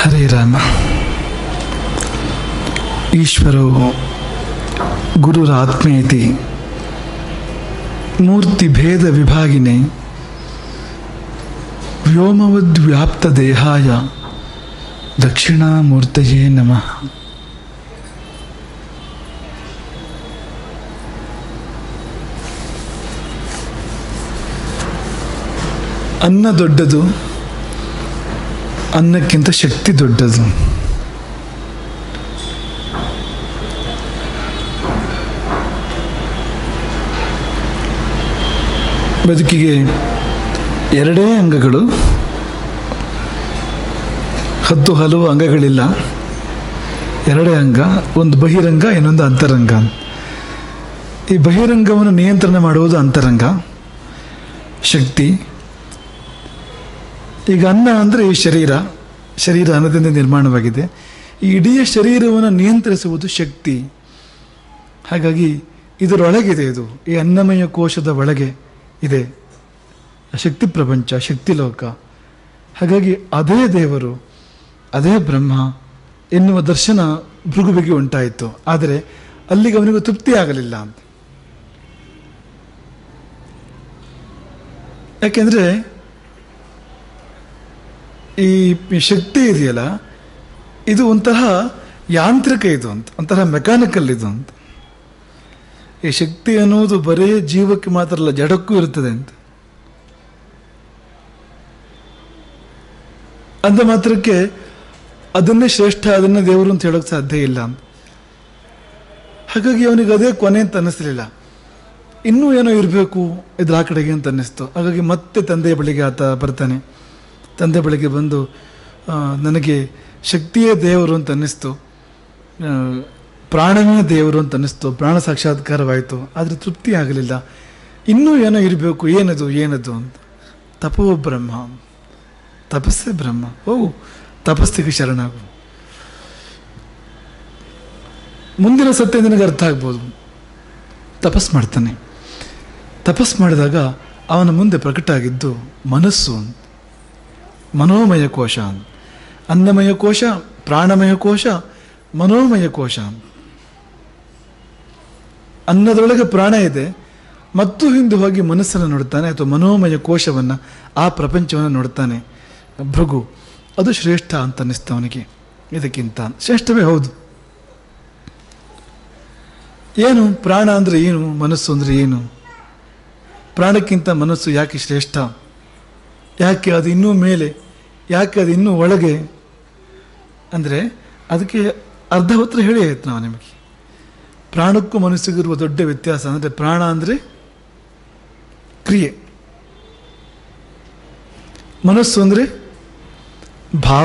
ಹರೇ ರಾಮ ಈಶ್ವರೋ ಗುರುರಾತ್ಮೇತಿ ಮೂರ್ತಿಭೇದ ವಿಭಾಗಿನೆ ವ್ಯೋಮವದ್ವ್ಯಾಪ್ತ ದೇಹಾಯ ದಕ್ಷಿಣಾಮೂರ್ತಯೇ ನಮಃ ಅನ್ನ ದೊಡ್ಡದು ಅನ್ನಕ್ಕಿಂತ ಶಕ್ತಿ ದೊಡ್ಡದು ಬದುಕಿಗೆ ಎರಡೇ ಅಂಗಗಳು ಹತ್ತು ಹಲವು ಅಂಗಗಳಿಲ್ಲ ಎರಡೇ ಅಂಗ ಒಂದು ಬಹಿರಂಗ ಇನ್ನೊಂದು ಅಂತರಂಗ ಈ ಬಹಿರಂಗವನ್ನು ನಿಯಂತ್ರಣ ಮಾಡುವುದು ಅಂತರಂಗ ಶಕ್ತಿ ಈಗ ಅನ್ನ ಅಂದರೆ ಈ ಶರೀರ ಶರೀರ ಅನ್ನದಿಂದ ನಿರ್ಮಾಣವಾಗಿದೆ ಈ ಇಡೀ ಶರೀರವನ್ನು ನಿಯಂತ್ರಿಸುವುದು ಶಕ್ತಿ ಹಾಗಾಗಿ ಇದರೊಳಗಿದೆ ಇದು ಈ ಅನ್ನಮಯ ಕೋಶದ ಒಳಗೆ ಇದೆ ಶಕ್ತಿ ಪ್ರಪಂಚ ಶಕ್ತಿ ಲೋಕ ಹಾಗಾಗಿ ಅದೇ ದೇವರು ಅದೇ ಬ್ರಹ್ಮ ಎನ್ನುವ ದರ್ಶನ ಭೃಗುವಿಗೆ ಉಂಟಾಯಿತು ಆದರೆ ಅಲ್ಲಿಗೆ ಅವನಿಗೆ ತೃಪ್ತಿ ಆಗಲಿಲ್ಲ ಅಂತ ಯಾಕೆಂದ್ರೆ ಈ ಈ ಶಕ್ತಿ ಇದೆಯಲ್ಲ ಇದು ಒಂಥರ ಯಾಂತ್ರಿಕ ಇದು ಅಂತ ಒಂಥರ ಮೆಕ್ಯಾನಿಕಲ್ ಇದು ಅಂತ ಈ ಶಕ್ತಿ ಅನ್ನೋದು ಬರೇ ಜೀವಕ್ಕೆ ಮಾತ್ರ ಅಲ್ಲ ಜಡಕ್ಕೂ ಇರ್ತದೆ ಅಂತ ಅಂದ ಮಾತ್ರಕ್ಕೆ ಅದನ್ನೇ ಶ್ರೇಷ್ಠ ಅದನ್ನೇ ದೇವರು ಅಂತ ಹೇಳೋಕೆ ಸಾಧ್ಯ ಇಲ್ಲ ಅಂತ ಹಾಗಾಗಿ ಅವನಿಗೆ ಅದೇ ಕೊನೆ ಅಂತ ಅನ್ನಿಸ್ಲಿಲ್ಲ ಇನ್ನೂ ಏನೋ ಇರಬೇಕು ಇದ್ರ ಆ ಕಡೆಗೆ ಅಂತ ಅನ್ನಿಸ್ತು ಹಾಗಾಗಿ ಮತ್ತೆ ತಂದೆಯ ಬಳಿಗೆ ಆತ ಬರ್ತಾನೆ ತಂದೆ ಬಳಿಗೆ ಬಂದು ಆ, ನನಗೆ ಶಕ್ತಿಯೇ ದೇವರು ಅಂತ ಅನ್ನಿಸ್ತು ಆ, ಪ್ರಾಣವೇ ದೇವರು ಅಂತ ಅನ್ನಿಸ್ತು ಪ್ರಾಣ ಸಾಕ್ಷಾತ್ಕಾರವಾಯಿತು ಆದರೆ ತೃಪ್ತಿ ಆಗಲಿಲ್ಲ ಇನ್ನೂ ಏನೋ ಇರಬೇಕು ಏನದು ಏನದು ಅಂತ ತಪೋ ಬ್ರಹ್ಮ ತಪಸ್ಸೇ ಬ್ರಹ್ಮ ಓ ತಪಸ್ಸಿಗೆ ಶರಣಾಗು ಮುಂದಿನ ಸತ್ಯ ನಿನಗೆ ಅರ್ಥ ಆಗ್ಬೋದು ತಪಸ್ ಮಾಡ್ತಾನೆ ತಪಸ್ ಮಾಡಿದಾಗ ಅವನ ಮುಂದೆ ಪ್ರಕಟ ಆಗಿದ್ದು ಮನಸ್ಸು ಅಂತ ಮನೋಮಯ ಕೋಶ ಅಂತ ಅನ್ನಮಯ ಕೋಶ ಪ್ರಾಣಮಯ ಕೋಶ ಮನೋಮಯ ಕೋಶ ಅಂತ ಅನ್ನದೊಳಗೆ ಪ್ರಾಣ ಇದೆ ಮತ್ತು ಹಿಂದೆ ಹೋಗಿ ಮನಸ್ಸನ್ನು ನೋಡ್ತಾನೆ ಅಥವಾ ಮನೋಮಯ ಕೋಶವನ್ನು ಆ ಪ್ರಪಂಚವನ್ನು ನೋಡ್ತಾನೆ ಭೃಗು ಅದು ಶ್ರೇಷ್ಠ ಅಂತ ಅನ್ನಿಸ್ತು ಅವನಿಗೆ ಇದಕ್ಕಿಂತ ಶ್ರೇಷ್ಠವೇ ಹೌದು ಏನು ಪ್ರಾಣ ಅಂದರೆ ಏನು ಮನಸ್ಸು ಅಂದರೆ ಏನು ಪ್ರಾಣಕ್ಕಿಂತ ಮನಸ್ಸು ಯಾಕೆ ಶ್ರೇಷ್ಠ ಯಾಕೆ ಅದು ಇನ್ನೂ ಮೇಲೆ ಯಾಕೆ ಅದು ಇನ್ನೂ ಒಳಗೆ ಅಂದರೆ ಅದಕ್ಕೆ ಅರ್ಧ ಉತ್ತರ ಹೇಳಿ ಆಯ್ತು ನಾವು ನಿಮಗೆ ಪ್ರಾಣಕ್ಕೂ ಮನಸ್ಸಿಗಿರುವ ದೊಡ್ಡ ವ್ಯತ್ಯಾಸ ಅಂದರೆ ಪ್ರಾಣ ಅಂದರೆ ಕ್ರಿಯೆ ಮನಸ್ಸು ಅಂದರೆ ಭಾವ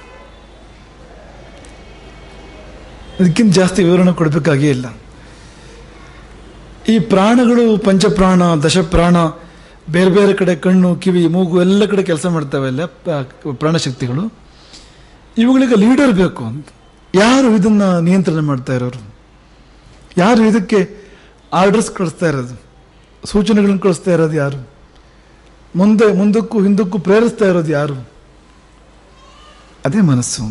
ಅದಕ್ಕಿಂತ ಜಾಸ್ತಿ ವಿವರಣೆ ಕೊಡಬೇಕಾಗೇ ಇಲ್ಲ ಈ ಪ್ರಾಣಗಳು ಪಂಚಪ್ರಾಣ ದಶಪ್ರಾಣ ಬೇರೆ ಬೇರೆ ಕಡೆ ಕಣ್ಣು ಕಿವಿ ಮೂಗು ಎಲ್ಲ ಕಡೆ ಕೆಲಸ ಮಾಡ್ತವೆ ಅಲ್ಲ ಪ- ಪ್ರಾಣಶಕ್ತಿಗಳು ಇವುಗಳಿಗೆ ಲೀಡರ್ ಬೇಕು ಅಂತ ಯಾರು ಇದನ್ನ ನಿಯಂತ್ರಣ ಮಾಡ್ತಾ ಇರೋರು ಯಾರು ಇದಕ್ಕೆ ಆರ್ಡರ್ಸ್ ಕಳಿಸ್ತಾ ಇರೋದು ಸೂಚನೆಗಳನ್ನು ಕಳಿಸ್ತಾ ಇರೋದು ಯಾರು ಮುಂದೆ ಮುಂದಕ್ಕೂ ಹಿಂದಕ್ಕೂ ಪ್ರೇರಿಸ್ತಾ ಇರೋದು ಯಾರು ಅದೇ ಮನಸ್ಸು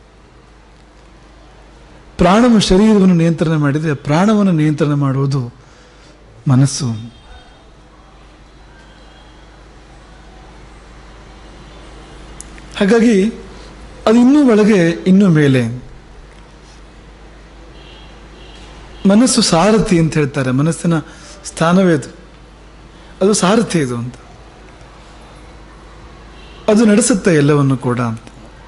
ಪ್ರಾಣವು ಶರೀರವನ್ನು ನಿಯಂತ್ರಣ ಮಾಡಿದರೆ ಪ್ರಾಣವನ್ನು ನಿಯಂತ್ರಣ ಮಾಡುವುದು ಮನಸ್ಸು ಹಾಗಾಗಿ ಅದು ಇನ್ನೂ ಒಳಗೆ ಇನ್ನೂ ಮೇಲೆ ಮನಸ್ಸು ಸಾರಥಿ ಅಂತ ಹೇಳ್ತಾರೆ ಮನಸ್ಸಿನ ಸ್ಥಾನವೇ ಅದು ಅದು ಸಾರಥಿ ಇದು ಅಂತ ಅದು ನಡೆಸುತ್ತೆ ಎಲ್ಲವನ್ನು ಕೂಡ ಅಂತ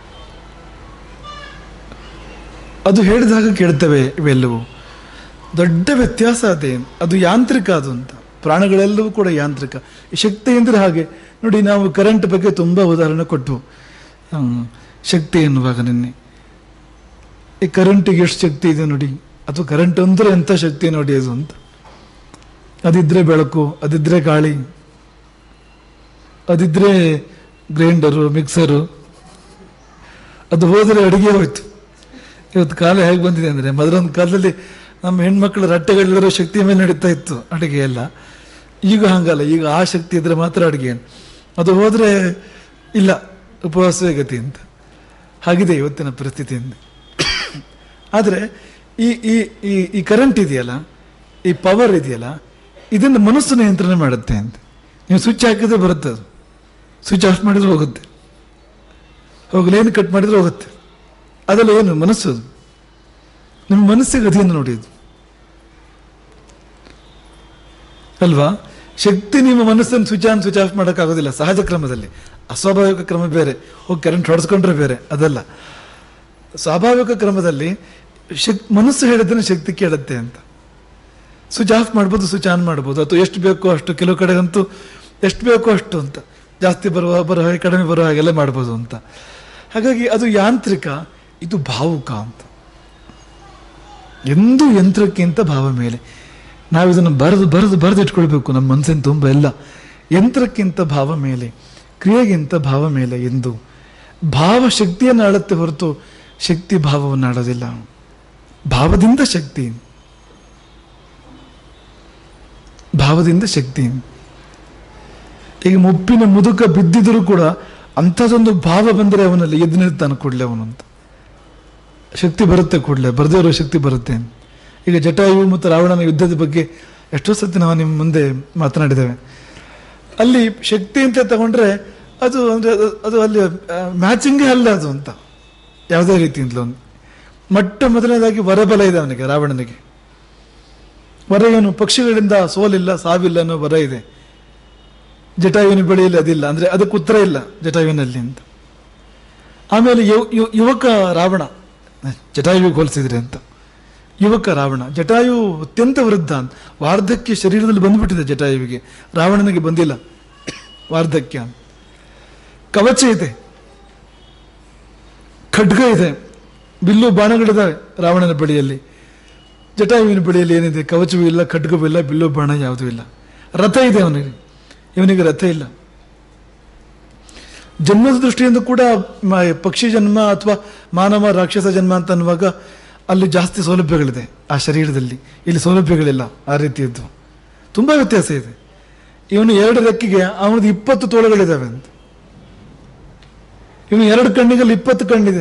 ಅದು ಹೇಳಿದಾಗ ಕೇಳ್ತವೆ ಇವೆಲ್ಲವೂ ದೊಡ್ಡ ವ್ಯತ್ಯಾಸ ಅದೇ ಅದು ಯಾಂತ್ರಿಕ ಅದು ಅಂತ ಪ್ರಾಣಗಳೆಲ್ಲವೂ ಕೂಡ ಯಾಂತ್ರಿಕ ಈ ಶಕ್ತಿ ಅಂದರೆ ಹಾಗೆ ನೋಡಿ ನಾವು ಕರೆಂಟ್ ಬಗ್ಗೆ ತುಂಬ ಉದಾಹರಣೆ ಕೊಟ್ಟು ಶಕ್ತಿ ಎನ್ನುವಾಗ ನಿನ್ನೆ ಈ ಕರೆಂಟಿಗೆ ಎಷ್ಟು ಶಕ್ತಿ ಇದೆ ನೋಡಿ ಅಥವಾ ಕರೆಂಟ್ ಅಂದರೆ ಎಂಥ ಶಕ್ತಿ ನೋಡಿ ಅದು ಅಂತ ಅದಿದ್ರೆ ಬೆಳಕು ಅದಿದ್ರೆ ಗಾಳಿ ಅದಿದ್ರೆ ಗ್ರೈಂಡರು ಮಿಕ್ಸರು ಅದು ಹೋದರೆ ಅಡುಗೆ ಹೋಯ್ತು ಇವತ್ತು ಕಾಲ ಹೇಗೆ ಬಂದಿದೆ ಅಂದರೆ ಮೊದಲೊಂದು ಕಾಲದಲ್ಲಿ ನಮ್ಮ ಹೆಣ್ಮಕ್ಳು ರಟ್ಟೆಗಳಿರೋ ಶಕ್ತಿ ಮೇಲೆ ನಡೀತಾ ಇತ್ತು ಅಡುಗೆ ಎಲ್ಲ ಈಗ ಹಂಗಲ್ಲ ಈಗ ಆ ಶಕ್ತಿ ಇದ್ರೆ ಮಾತ್ರ ಅಡುಗೆ ಅದು ಹೋದರೆ ಇಲ್ಲ ಉಪವಾಸವೇ ಗತಿ ಅಂತ ಹಾಗಿದೆ ಇವತ್ತಿನ ಪರಿಸ್ಥಿತಿಯಿಂದ ಆದರೆ ಈ ಈ ಈ ಈ ಕರೆಂಟ್ ಇದೆಯಲ್ಲ ಈ ಪವರ್ ಇದೆಯಲ್ಲ ಇದನ್ನು ಮನಸ್ಸು ನಿಯಂತ್ರಣ ಮಾಡುತ್ತೆ ಅಂತ ನೀವು ಸ್ವಿಚ್ ಹಾಕಿದ್ರೆ ಬರುತ್ತೆ ಅದು ಸ್ವಿಚ್ ಆಫ್ ಮಾಡಿದ್ರೆ ಹೋಗುತ್ತೆ ಹೋಗಿ ಲೈನ್ ಕಟ್ ಮಾಡಿದ್ರೆ ಹೋಗುತ್ತೆ ಅದೆಲ್ಲ ಏನು ಮನಸ್ಸು ಅದು ನಿಮ್ಮ ಮನಸ್ಸಿಗೆ ಅದೇನು ನೋಡಿ ಅದು ಅಲ್ವಾ ಶಕ್ತಿ ನಿಮ್ಮ ಮನಸ್ಸನ್ನು ಸ್ವಿಚ್ ಆನ್ ಸ್ವಿಚ್ ಆಫ್ ಮಾಡೋಕ್ಕಾಗೋದಿಲ್ಲ ಸಹಜ ಕ್ರಮದಲ್ಲಿ ಅಸ್ವಾಭಾವಿಕ ಕ್ರಮ ಬೇರೆ ಹೋಗಿ ಕರೆಂಟ್ ಹೊಡೆಸ್ಕೊಂಡ್ರೆ ಬೇರೆ ಅದಲ್ಲ ಸ್ವಾಭಾವಿಕ ಕ್ರಮದಲ್ಲಿ ಶಕ್ ಮನಸ್ಸು ಹೇಳಿದ್ರೆ ಶಕ್ತಿ ಕೇಳುತ್ತೆ ಅಂತ ಸ್ವಿಚ್ ಆಫ್ ಮಾಡ್ಬೋದು ಸ್ವಿಚ್ ಆನ್ ಮಾಡ್ಬೋದು ಅಥವಾ ಎಷ್ಟು ಬೇಕೋ ಅಷ್ಟು ಕೆಲವು ಕಡೆಗಂತೂ ಎಷ್ಟು ಬೇಕೋ ಅಷ್ಟು ಅಂತ ಜಾಸ್ತಿ ಬರುವ ಬರೋ ಹಾಗೆ ಕಡಿಮೆ ಬರೋ ಹಾಗೆಲ್ಲ ಮಾಡ್ಬೋದು ಅಂತ ಹಾಗಾಗಿ ಅದು ಯಾಂತ್ರಿಕ ಇದು ಭಾವುಕ ಅಂತ ಎಂದೂ ಯಂತ್ರಕ್ಕಿಂತ ಭಾವ ಮೇಲೆ ನಾವು ಇದನ್ನು ಬರೆದು ಬರೆದು ಬರೆದು ಇಟ್ಕೊಳ್ಬೇಕು ನಮ್ಮ ಮನಸ್ಸಿನ ತುಂಬ ಎಲ್ಲ ಯಂತ್ರಕ್ಕಿಂತ ಭಾವ ಮೇಲೆ ಕ್ರಿಯೆಗಿಂತ ಭಾವ ಮೇಲೆ ಎಂದು ಭಾವ ಶಕ್ತಿಯನ್ನು ಆಳುತ್ತೆ ಹೊರತು ಶಕ್ತಿ ಭಾವವನ್ನು ಆಡೋದಿಲ್ಲ ಭಾವದಿಂದ ಶಕ್ತಿ ಭಾವದಿಂದ ಶಕ್ತಿ ಈಗ ಮುಪ್ಪಿನ ಮುದುಕ ಬಿದ್ದಿದ್ರೂ ಕೂಡ ಅಂಥದ್ದೊಂದು ಭಾವ ಬಂದರೆ ಅವನಲ್ಲಿ ಎದ್ದು ನಿಲ್ತಾನೆ ಕೂಡಲೇ ಅವನು ಅಂತ ಶಕ್ತಿ ಬರುತ್ತೆ ಕೂಡಲೇ ಬರದೇ ಇರೋ ಶಕ್ತಿ ಬರುತ್ತೆ ಈಗ ಜಟಾಯು ಮತ್ತು ರಾವಣನ ಯುದ್ಧದ ಬಗ್ಗೆ ಎಷ್ಟೋ ಸತಿ ನಾವು ನಿಮ್ಮ ಮುಂದೆ ಮಾತನಾಡಿದ್ದೇವೆ ಅಲ್ಲಿ ಶಕ್ತಿ ಅಂತ ತಗೊಂಡ್ರೆ ಅದು ಅಂದರೆ ಅದು ಅಲ್ಲಿ ಮ್ಯಾಚಿಂಗೇ ಅಲ್ಲ ಅದು ಅಂತ ಯಾವುದೇ ರೀತಿಯಿಂದಲೂ ಮೊಟ್ಟ ಮೊದಲನೇದಾಗಿ ವರಬಲ ಇದೆ ಅವನಿಗೆ ರಾವಣನಿಗೆ ವರ ಏನು ಪಕ್ಷಿಗಳಿಂದ ಸೋಲಿಲ್ಲ ಸಾವಿಲ್ಲ ಅನ್ನೋ ವರ ಇದೆ ಜಟಾಯುವಿನ ಬಳಿಯಲ್ಲಿ ಅದಿಲ್ಲ ಅಂದರೆ ಅದಕ್ಕೆ ಉತ್ತರ ಇಲ್ಲ ಜಟಾಯುವಿನಲ್ಲಿ ಅಂತ ಆಮೇಲೆ ಯು- ಯು- ಯುವಕ ರಾವಣ ಜಟಾಯುವಿಗೆ ಹೋಲಿಸಿದ್ರೆ ಅಂತ ಯುವಕ ರಾವಣ ಜಟಾಯು ಅತ್ಯಂತ ವೃದ್ಧ ಅಂತ ವಾರ್ಧಕ್ಯ ಶರೀರದಲ್ಲಿ ಬಂದ್ಬಿಟ್ಟಿದೆ ಜಟಾಯುವಿಗೆ ರಾವಣನಿಗೆ ಬಂದಿಲ್ಲ ವಾರ್ಧಕ್ಯ ಅಂತ ಕವಚ ಇದೆ ಖಡ್ಗ ಇದೆ ಬಿಲ್ಲು ಬಾಣಗಳಿದಾವೆ ರಾವಣನ ಬಳಿಯಲ್ಲಿ ಜಟಾಯುವಿನ ಬಳಿಯಲ್ಲಿ ಏನಿದೆ ಕವಚವೂ ಇಲ್ಲ ಖಡ್ಗವೂ ಇಲ್ಲ ಬಿಲ್ಲು ಬಾಣ ಯಾವುದೂ ಇಲ್ಲ ರಥ ಇದೆ ಅವನಿಗೆ ಇವನಿಗೆ ರಥ ಇಲ್ಲ ಜನ್ಮದ ದೃಷ್ಟಿಯಿಂದ ಕೂಡ ಮ- ಪಕ್ಷಿ ಜನ್ಮ ಅಥವಾ ಮಾನವ ರಾಕ್ಷಸ ಜನ್ಮ ಅಂತ ಅನ್ನುವಾಗ ಅಲ್ಲಿ ಜಾಸ್ತಿ ಸೌಲಭ್ಯಗಳಿದೆ ಆ ಶರೀರದಲ್ಲಿ ಇಲ್ಲಿ ಸೌಲಭ್ಯಗಳಿಲ್ಲ ಆ ರೀತಿಯದ್ದು ತುಂಬ ವ್ಯತ್ಯಾಸ ಇದೆ ಇವನು ಎರಡು ರೆಕ್ಕಿಗೆ ಅವನದು ಇಪ್ಪತ್ತು ತೋಳುಗಳಿದ್ದಾವೆ ಅಂತ ಇವನು ಎರಡು ಕಣ್ಣಿಗಲ್ಲಿ ಇಪ್ಪತ್ತು ಕಣ್ಣಿದೆ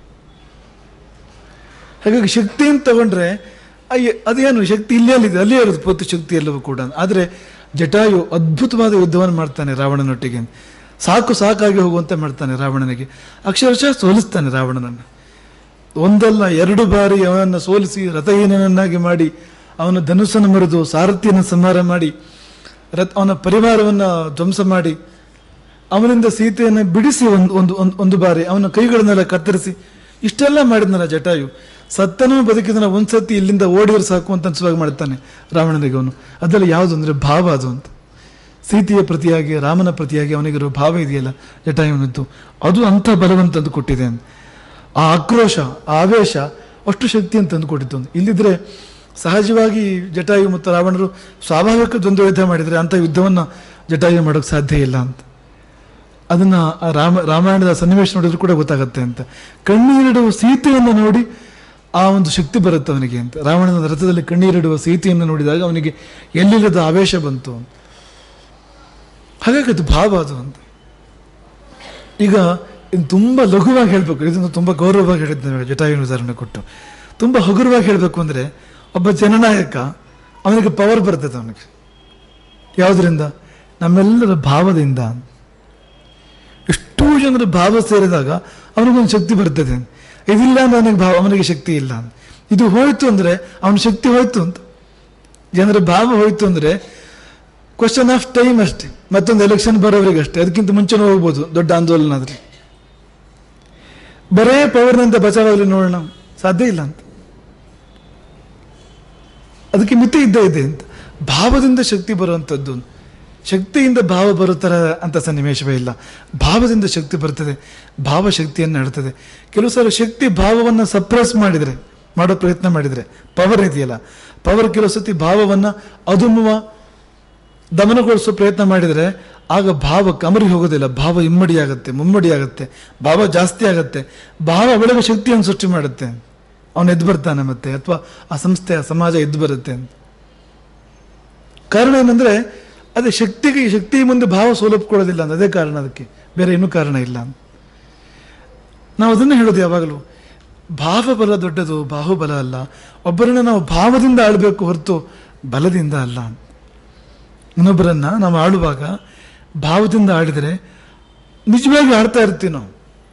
ಹಾಗಾಗಿ ಶಕ್ತಿಯನ್ನು ತಗೊಂಡ್ರೆ ಅಯ್ಯ ಅದೇನು ಶಕ್ತಿ ಇಲ್ಲೇ ಅಲ್ಲಿದೆ ಅಲ್ಲೇ ಇರೋದು ಪೊತ್ತು ಶಕ್ತಿ ಎಲ್ಲವೂ ಕೂಡ ಆದರೆ ಜಟಾಯು ಅದ್ಭುತವಾದ ಯುದ್ಧವನ್ನು ಮಾಡ್ತಾನೆ ರಾವಣನೊಟ್ಟಿಗೆ ಸಾಕು ಸಾಕಾಗಿ ಹೋಗುವಂತೆ ಮಾಡ್ತಾನೆ ರಾವಣನಿಗೆ ಅಕ್ಷರಶಃ ಸೋಲಿಸ್ತಾನೆ ರಾವಣನನ್ನು ಒಂದಲ್ಲ ಎರಡು ಬಾರಿ ಅವನನ್ನು ಸೋಲಿಸಿ ರಥಹೀನನನ್ನಾಗಿ ಮಾಡಿ ಅವನ ಧನುಸ್ಸನ್ನು ಮರೆದು ಸಾರಥಿಯನ್ನು ಸಂಹಾರ ಮಾಡಿ ರಥ ಅವನ ಪರಿವಾರವನ್ನು ಧ್ವಂಸ ಮಾಡಿ ಅವನಿಂದ ಸೀತೆಯನ್ನು ಬಿಡಿಸಿ ಒಂದು ಒಂದು ಒಂದು ಒಂದು ಬಾರಿ ಅವನ ಕೈಗಳನ್ನೆಲ್ಲ ಕತ್ತರಿಸಿ ಇಷ್ಟೆಲ್ಲ ಮಾಡಿದ್ನಲ್ಲ ಜಟಾಯು ಸತ್ತನೂ ಬದುಕಿದನ ಒಂದ್ಸತಿ ಇಲ್ಲಿಂದ ಓಡಿದ್ರೆ ಸಾಕು ಅಂತ ಅನ್ಸುವಾಗ ಮಾಡ್ತಾನೆ ರಾವಣನಿಗೆ ಅವನು ಅದರಲ್ಲಿ ಯಾವುದು ಅಂದರೆ ಭಾವ ಅದು ಅಂತ ಸೀತೆಯ ಪ್ರತಿಯಾಗಿ ರಾಮನ ಪ್ರತಿಯಾಗಿ ಅವನಿಗಿರೋ ಭಾವ ಇದೆಯಲ್ಲ ಜಟಾಯುವಿನದ್ದು ಅದು ಅಂಥ ಬಲವಂತಂದು ಕೊಟ್ಟಿದೆ ಅಂತ. ಆ ಆಕ್ರೋಶ ಆ ಆವೇಶ ಅಷ್ಟು ಶಕ್ತಿಯನ್ನು ತಂದು ಕೊಟ್ಟಿತ್ತು ಅಂತ. ಇಲ್ಲಿದ್ರೆ ಸಹಜವಾಗಿ ಜಟಾಯು ಮತ್ತು ರಾವಣರು ಸ್ವಾಭಾವಿಕ ದ್ವಂದ್ವ ಯುದ್ಧ ಮಾಡಿದರೆ ಅಂಥ ಯುದ್ಧವನ್ನು ಜಟಾಯು ಮಾಡೋಕ್ಕೆ ಸಾಧ್ಯ ಇಲ್ಲ ಅಂತ ಅದನ್ನ ಆ ರಾಮ ರಾಮಾಯಣದ ಸನ್ನಿವೇಶ ನೋಡಿದ್ರು ಕೂಡ ಗೊತ್ತಾಗತ್ತೆ ಅಂತ ಕಣ್ಣೀರಿಡುವ ಸೀತೆಯನ್ನು ನೋಡಿ ಆ ಒಂದು ಶಕ್ತಿ ಬರುತ್ತೆ ಅವನಿಗೆ ಅಂತ ರಾವಣನ ರಥದಲ್ಲಿ ಕಣ್ಣೀರಿಡುವ ಸೀತೆಯನ್ನು ನೋಡಿದಾಗ ಅವನಿಗೆ ಎಲ್ಲಿಲ್ಲದ ಆವೇಶ ಬಂತು ಅಂತ ಹಾಗಾಗಿ ಅದು ಭಾವ ಅದು ಅಂತ ಈಗ ಇದು ತುಂಬ ಲಘುವಾಗಿ ಹೇಳಬೇಕು ಇದನ್ನು ತುಂಬ ಗೌರವವಾಗಿ ಹೇಳಿದ್ದೇವೆ ಜಟಾಯುವಿನ ಉದಾಹರಣೆ ಕೊಟ್ಟು ತುಂಬ ಹಗುರವಾಗಿ ಹೇಳಬೇಕು ಅಂದರೆ ಒಬ್ಬ ಜನನಾಯಕ ಅವನಿಗೆ ಪವರ್ ಬರ್ತದೆ ಅವನಿಗೆ ಯಾವುದರಿಂದ ನಮ್ಮೆಲ್ಲರ ಭಾವದಿಂದ ಎಷ್ಟೋ ಜನರ ಭಾವ ಸೇರಿದಾಗ ಅವನಿಗೊಂದು ಶಕ್ತಿ ಬರ್ತದೆ ಇದಿಲ್ಲ ಅಂದ್ರೆ ಅವನಿಗೆ ಭಾವ ಅವನಿಗೆ ಶಕ್ತಿ ಇಲ್ಲ ಅಂತ. ಇದು ಹೋಯ್ತು ಅಂದ್ರೆ ಅವನ ಶಕ್ತಿ ಹೋಯ್ತು ಅಂತ ಜನರ ಭಾವ ಹೋಯ್ತು ಅಂದ್ರೆ ಕ್ವಶನ್ ಆಫ್ ಟೈಮ್ ಅಷ್ಟೇ ಮತ್ತೊಂದು ಎಲೆಕ್ಷನ್ ಬರೋವರೆಗೆ ಅಷ್ಟೇ ಅದಕ್ಕಿಂತ ಮುಂಚೆನೂ ಹೋಗ್ಬೋದು ದೊಡ್ಡ ಆಂದೋಲನ ಆದ್ರೆ ಬರೇ ಪವರ್ನಿಂದ ಬಚಾವಾಗಲಿ ನೋಡೋಣ ಸಾಧ್ಯ ಇಲ್ಲ ಅಂತ ಅದಕ್ಕೆ ಮಿತಿ ಇದ್ದೇ ಇದೆ ಅಂತ ಭಾವದಿಂದ ಶಕ್ತಿ ಬರುವಂಥದ್ದು ಶಕ್ತಿಯಿಂದ ಭಾವ ಬರುತ್ತರ ಅಂತ ಸನ್ನಿವೇಶವೇ ಇಲ್ಲ ಭಾವದಿಂದ ಶಕ್ತಿ ಬರ್ತದೆ ಭಾವ ಶಕ್ತಿಯನ್ನು ನಡ್ತದೆ ಕೆಲವು ಸಲ ಶಕ್ತಿ ಭಾವವನ್ನು ಸಪ್ರೆಸ್ ಮಾಡಿದರೆ ಮಾಡೋ ಪ್ರಯತ್ನ ಮಾಡಿದರೆ ಪವರ್ ಇದೆಯಲ್ಲ ಪವರ್ ಕೆಲವು ಸತಿ ಭಾವವನ್ನು ಅದುಮುವ ದಮನಗೊಳಿಸೋ ಪ್ರಯತ್ನ ಮಾಡಿದರೆ ಆಗ ಭಾವ ಕಮರಿ ಹೋಗೋದಿಲ್ಲ ಭಾವ ಇಮ್ಮಡಿ ಆಗುತ್ತೆ ಮುಮ್ಮಡಿ ಆಗುತ್ತೆ ಭಾವ ಜಾಸ್ತಿ ಆಗುತ್ತೆ ಭಾವ ಒಳಗೆ ಶಕ್ತಿಯನ್ನು ಸೃಷ್ಟಿ ಮಾಡುತ್ತೆ ಅವನು ಎದ್ದು ಬರ್ತಾನೆ ಮತ್ತೆ ಅಥವಾ ಆ ಸಂಸ್ಥೆ ಆ ಸಮಾಜ ಎದ್ದು ಬರುತ್ತೆ ಅಂತ ಕಾರಣ ಏನಂದ್ರೆ ಅದೇ ಶಕ್ತಿಗೆ ಶಕ್ತಿ ಮುಂದೆ ಭಾವ ಸೌಲಭ್ಯ ಕೊಡೋದಿಲ್ಲ ಅಂತ ಅದೇ ಕಾರಣ ಅದಕ್ಕೆ ಬೇರೆ ಇನ್ನೂ ಕಾರಣ ಇಲ್ಲ ಅಂತ ನಾವು ಅದನ್ನೇ ಹೇಳೋದು ಯಾವಾಗಲೂ ಭಾವಬಲ ದೊಡ್ಡದು ಬಾಹುಬಲ ಅಲ್ಲ ಒಬ್ಬರನ್ನ ನಾವು ಭಾವದಿಂದ ಆಳಬೇಕು ಹೊರತು ಬಲದಿಂದ ಅಲ್ಲ ಇನ್ನೊಬ್ಬರನ್ನ ನಾವು ಆಳುವಾಗ ಭಾವದಿಂದ ಆಡಿದರೆ ನಿಜವಾಗಿ ಆಡ್ತಾ ಇರ್ತೀವಿ ನಾವು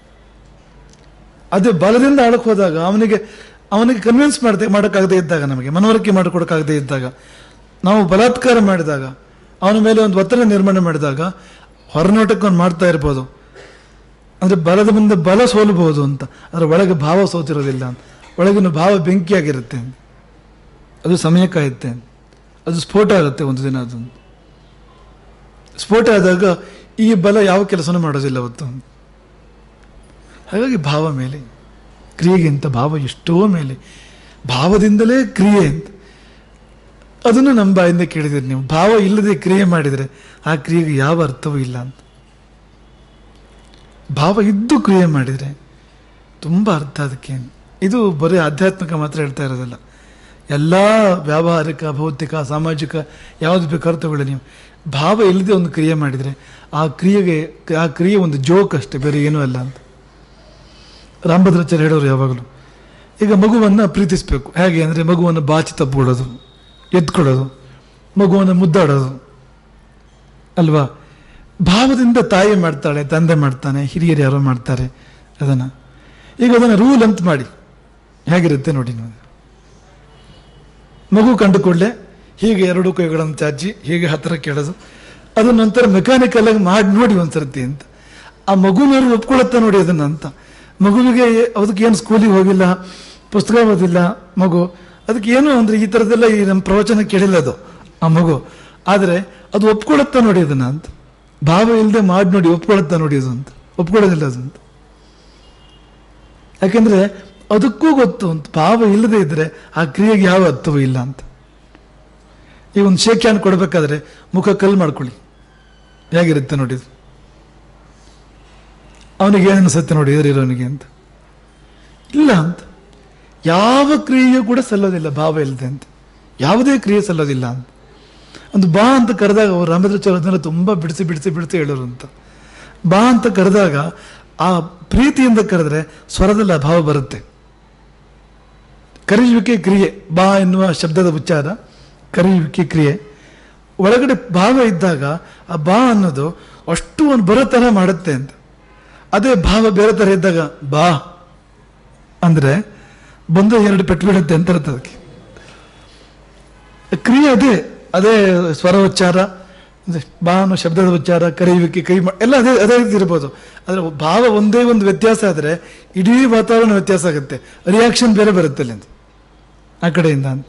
ಅದೇ ಬಲದಿಂದ ಆಳಕ್ಕೆ ಹೋದಾಗ ಅವನಿಗೆ ಅವನಿಗೆ ಕನ್ವಿನ್ಸ್ ಮಾಡದೆ ಮಾಡೋಕ್ಕಾಗದೇ ಇದ್ದಾಗ ನಮಗೆ ಮನವರಿಕೆ ಮಾಡಿಕೊಡೋಕ್ಕಾಗದೇ ಇದ್ದಾಗ ನಾವು ಬಲಾತ್ಕಾರ ಮಾಡಿದಾಗ ಅವನ ಮೇಲೆ ಒಂದು ಒತ್ತಡ ನಿರ್ಮಾಣ ಮಾಡಿದಾಗ ಹೊರನೋಟಕ್ಕೆ ಅವ್ನು ಮಾಡ್ತಾ ಇರ್ಬೋದು ಅಂದರೆ ಬಲದ ಮುಂದೆ ಬಲ ಸೋಲಬಹುದು ಅಂತ ಅದರ ಒಳಗೆ ಭಾವ ಸೋತಿರೋದಿಲ್ಲ ಅಂತ ಒಳಗಿನ ಭಾವ ಬೆಂಕಿಯಾಗಿರುತ್ತೆ ಅದು ಸಮಯ ಕಾಯುತ್ತೆ ಅದು ಸ್ಫೋಟ ಆಗುತ್ತೆ ಒಂದು ದಿನ ಅದು ಸ್ಫೋಟ ಆದಾಗ ಈ ಬಲ ಯಾವ ಕೆಲಸನೂ ಮಾಡೋದಿಲ್ಲ ಅವತ್ತು ಹಾಗಾಗಿ ಭಾವ ಮೇಲೆ ಕ್ರಿಯೆಗಿಂತ ಭಾವ ಎಷ್ಟೋ ಮೇಲೆ ಭಾವದಿಂದಲೇ ಕ್ರಿಯೆ ಅಂತ ಅದನ್ನು ನಮ್ಮ ಬಾಯಿಂದ ಕೇಳಿದಿರಿ ನೀವು ಭಾವ ಇಲ್ಲದೆ ಕ್ರಿಯೆ ಮಾಡಿದರೆ ಆ ಕ್ರಿಯೆಗೆ ಯಾವ ಅರ್ಥವೂ ಇಲ್ಲ ಅಂತ ಭಾವ ಇದ್ದು ಕ್ರಿಯೆ ಮಾಡಿದರೆ ತುಂಬ ಅರ್ಥ ಅದಕ್ಕೆ ಇದು ಬರೀ ಆಧ್ಯಾತ್ಮಿಕ ಮಾತ್ರ ಹೇಳ್ತಾ ಇರೋದಿಲ್ಲ ಎಲ್ಲ ವ್ಯಾವಹಾರಿಕ ಭೌತಿಕ ಸಾಮಾಜಿಕ ಯಾವುದು ಬೇಕಾದ್ರೂ ತಗೊಳ್ಳಿ ನೀವು ಭಾವ ಇಲ್ಲದೆ ಒಂದು ಕ್ರಿಯೆ ಮಾಡಿದರೆ ಆ ಕ್ರಿಯೆಗೆ ಆ ಕ್ರಿಯೆ ಒಂದು ಜೋಕ್ ಅಷ್ಟೇ ಬೇರೆ ಏನೂ ಅಲ್ಲ ಅಂತ ರಾಮಭದ್ರಾಚಾರ್ಯ ಹೇಳೋರು ಯಾವಾಗಲೂ ಈಗ ಮಗುವನ್ನು ಪ್ರೀತಿಸಬೇಕು ಹೇಗೆ ಅಂದರೆ ಮಗುವನ್ನು ಬಾಚಿ ತಬ್ಬಿಡೋದು ಎತ್ಕೊಳ್ಳೋದು ಮಗುವನ್ನು ಮುದ್ದಾಡೋದು ಅಲ್ವಾ ಭಾವದಿಂದ ತಾಯಿ ಮಾಡ್ತಾಳೆ ತಂದೆ ಮಾಡ್ತಾನೆ ಹಿರಿಯರು ಯಾರೋ ಮಾಡ್ತಾರೆ ಅದನ್ನು ಈಗ ಅದನ್ನು ರೂಲ್ ಅಂತ ಮಾಡಿ ಹೇಗಿರುತ್ತೆ ನೋಡಿ ನೋಡಿ ಮಗು ಕಂಡು ಕೂಡಲೇ ಹೀಗೆ ಎರಡು ಕೈಗಳನ್ನು ಚಾಚಿ ಹೀಗೆ ಹತ್ತಿರ ಕೇಳೋದು ಅದು ನಂತರ ಮೆಕ್ಯಾನಿಕಲ್ ಆಗಿ ಮಾಡಿ ನೋಡಿ ಒಂದ್ಸರ್ತಿ ಅಂತ ಆ ಮಗುನವರು ಒಪ್ಕೊಳ್ಳುತ್ತಾ ನೋಡಿ ಅದನ್ನ ಅಂತ ಮಗುವಿಗೆ ಅದಕ್ಕೆ ಏನು ಸ್ಕೂಲಿಗೆ ಹೋಗಿಲ್ಲ ಪುಸ್ತಕ ಓದಿಲ್ಲ ಮಗು ಅದಕ್ಕೆ ಏನು ಅಂದ್ರೆ ಈ ಥರದ್ದೆಲ್ಲ ಈ ನಮ್ಮ ಪ್ರವಚನ ಕೇಳಿಲ್ಲ ಅದು ಆ ಮಗು ಆದರೆ ಅದು ಒಪ್ಕೊಳ್ಳುತ್ತಾ ನೋಡಿ ಅದನ್ನ ಅಂತ ಭಾವ ಇಲ್ಲದೆ ಮಾಡಿ ನೋಡಿ ಒಪ್ಕೊಳ್ಳುತ್ತಾ ನೋಡಿ ಅದು ಅಂತ ಒಪ್ಕೊಳ್ಳೋದಿಲ್ಲ ಅದು ಅಂತ ಯಾಕೆಂದ್ರೆ ಅದಕ್ಕೂ ಗೊತ್ತು ಅಂತ ಭಾವ ಇಲ್ಲದೆ ಇದ್ರೆ ಆ ಕ್ರಿಯೆಗೆ ಯಾವ ಅರ್ಥವೂ ಇಲ್ಲ ಅಂತ ಈ ಒಂದು ಶೇಕ್ ಹ್ಯಾಂಡ್ ಕೊಡಬೇಕಾದ್ರೆ ಮುಖ ಕಲ್ಲು ಮಾಡ್ಕೊಳ್ಳಿ ಹೇಗಿರುತ್ತೆ ನೋಡಿ ಇದು. ಅವನಿಗೆ ಏನು ಅನಿಸುತ್ತೆ ನೋಡಿ ಎದುರಿರೋನಿಗೆ ಅಂತ ಇಲ್ಲ ಅಂತ ಯಾವ ಕ್ರಿಯೆಯೂ ಕೂಡ ಸಲ್ಲೋದಿಲ್ಲ ಭಾವ ಇಲ್ಲದೆ ಅಂತ ಯಾವುದೇ ಕ್ರಿಯೆ ಸಲ್ಲೋದಿಲ್ಲ ಅಂತ ಒಂದು ಬಾ ಅಂತ ಕರೆದಾಗ ಅವರು ರಾಮಚಂದ್ರ ಅದನ್ನೆಲ್ಲ ತುಂಬ ಬಿಡಿಸಿ ಬಿಡಿಸಿ ಬಿಡಿಸಿ ಹೇಳೋರು ಅಂತ ಬಾ ಅಂತ ಕರೆದಾಗ ಆ ಪ್ರೀತಿಯಿಂದ ಕರೆದ್ರೆ ಸ್ವರದಲ್ಲಿ ಆ ಭಾವ ಬರುತ್ತೆ ಕರೆಯುವಿಕೆ ಕ್ರಿಯೆ ಬಾ ಎನ್ನುವ ಶಬ್ದದ ಉಚ್ಚಾರ ಕರೆಯುವಿಕೆ ಕ್ರಿಯೆ ಒಳಗಡೆ ಭಾವ ಇದ್ದಾಗ ಆ ಬಾ ಅನ್ನೋದು ಅಷ್ಟು ಒಂದು ಬರೋ ಥರ ಮಾಡುತ್ತೆ ಅಂತ ಅದೇ ಭಾವ ಬೇರೆ ಥರ ಇದ್ದಾಗ ಬಾ ಅಂದ್ರೆ ಬಂದು ಎರಡು ಪೆಟ್ಟು ಬಿಡುತ್ತೆ ಅಂತ ಅರ್ಥ ಅದಕ್ಕೆ ಕ್ರಿಯೆ ಅದೇ ಅದೇ ಸ್ವರ ಉಚ್ಚಾರ ಅಂದ್ರೆ ಬಾ ಅನ್ನೋ ಶಬ್ದದ ಉಚ್ಚಾರ ಕರೆಯುವಿಕೆ ಕೈ ಮಾ ಎಲ್ಲ ಅದೇ ಅದೇ ರೀತಿ ಇರ್ಬೋದು ಆದರೆ ಭಾವ ಒಂದೇ ಒಂದು ವ್ಯತ್ಯಾಸ ಆದರೆ ಇಡೀ ವಾತಾವರಣ ವ್ಯತ್ಯಾಸ ಆಗುತ್ತೆ ರಿಯಾಕ್ಷನ್ ಬೇರೆ ಬರುತ್ತೆ ಅಲ್ಲಿಂದ ಆ ಕಡೆಯಿಂದ ಅಂತ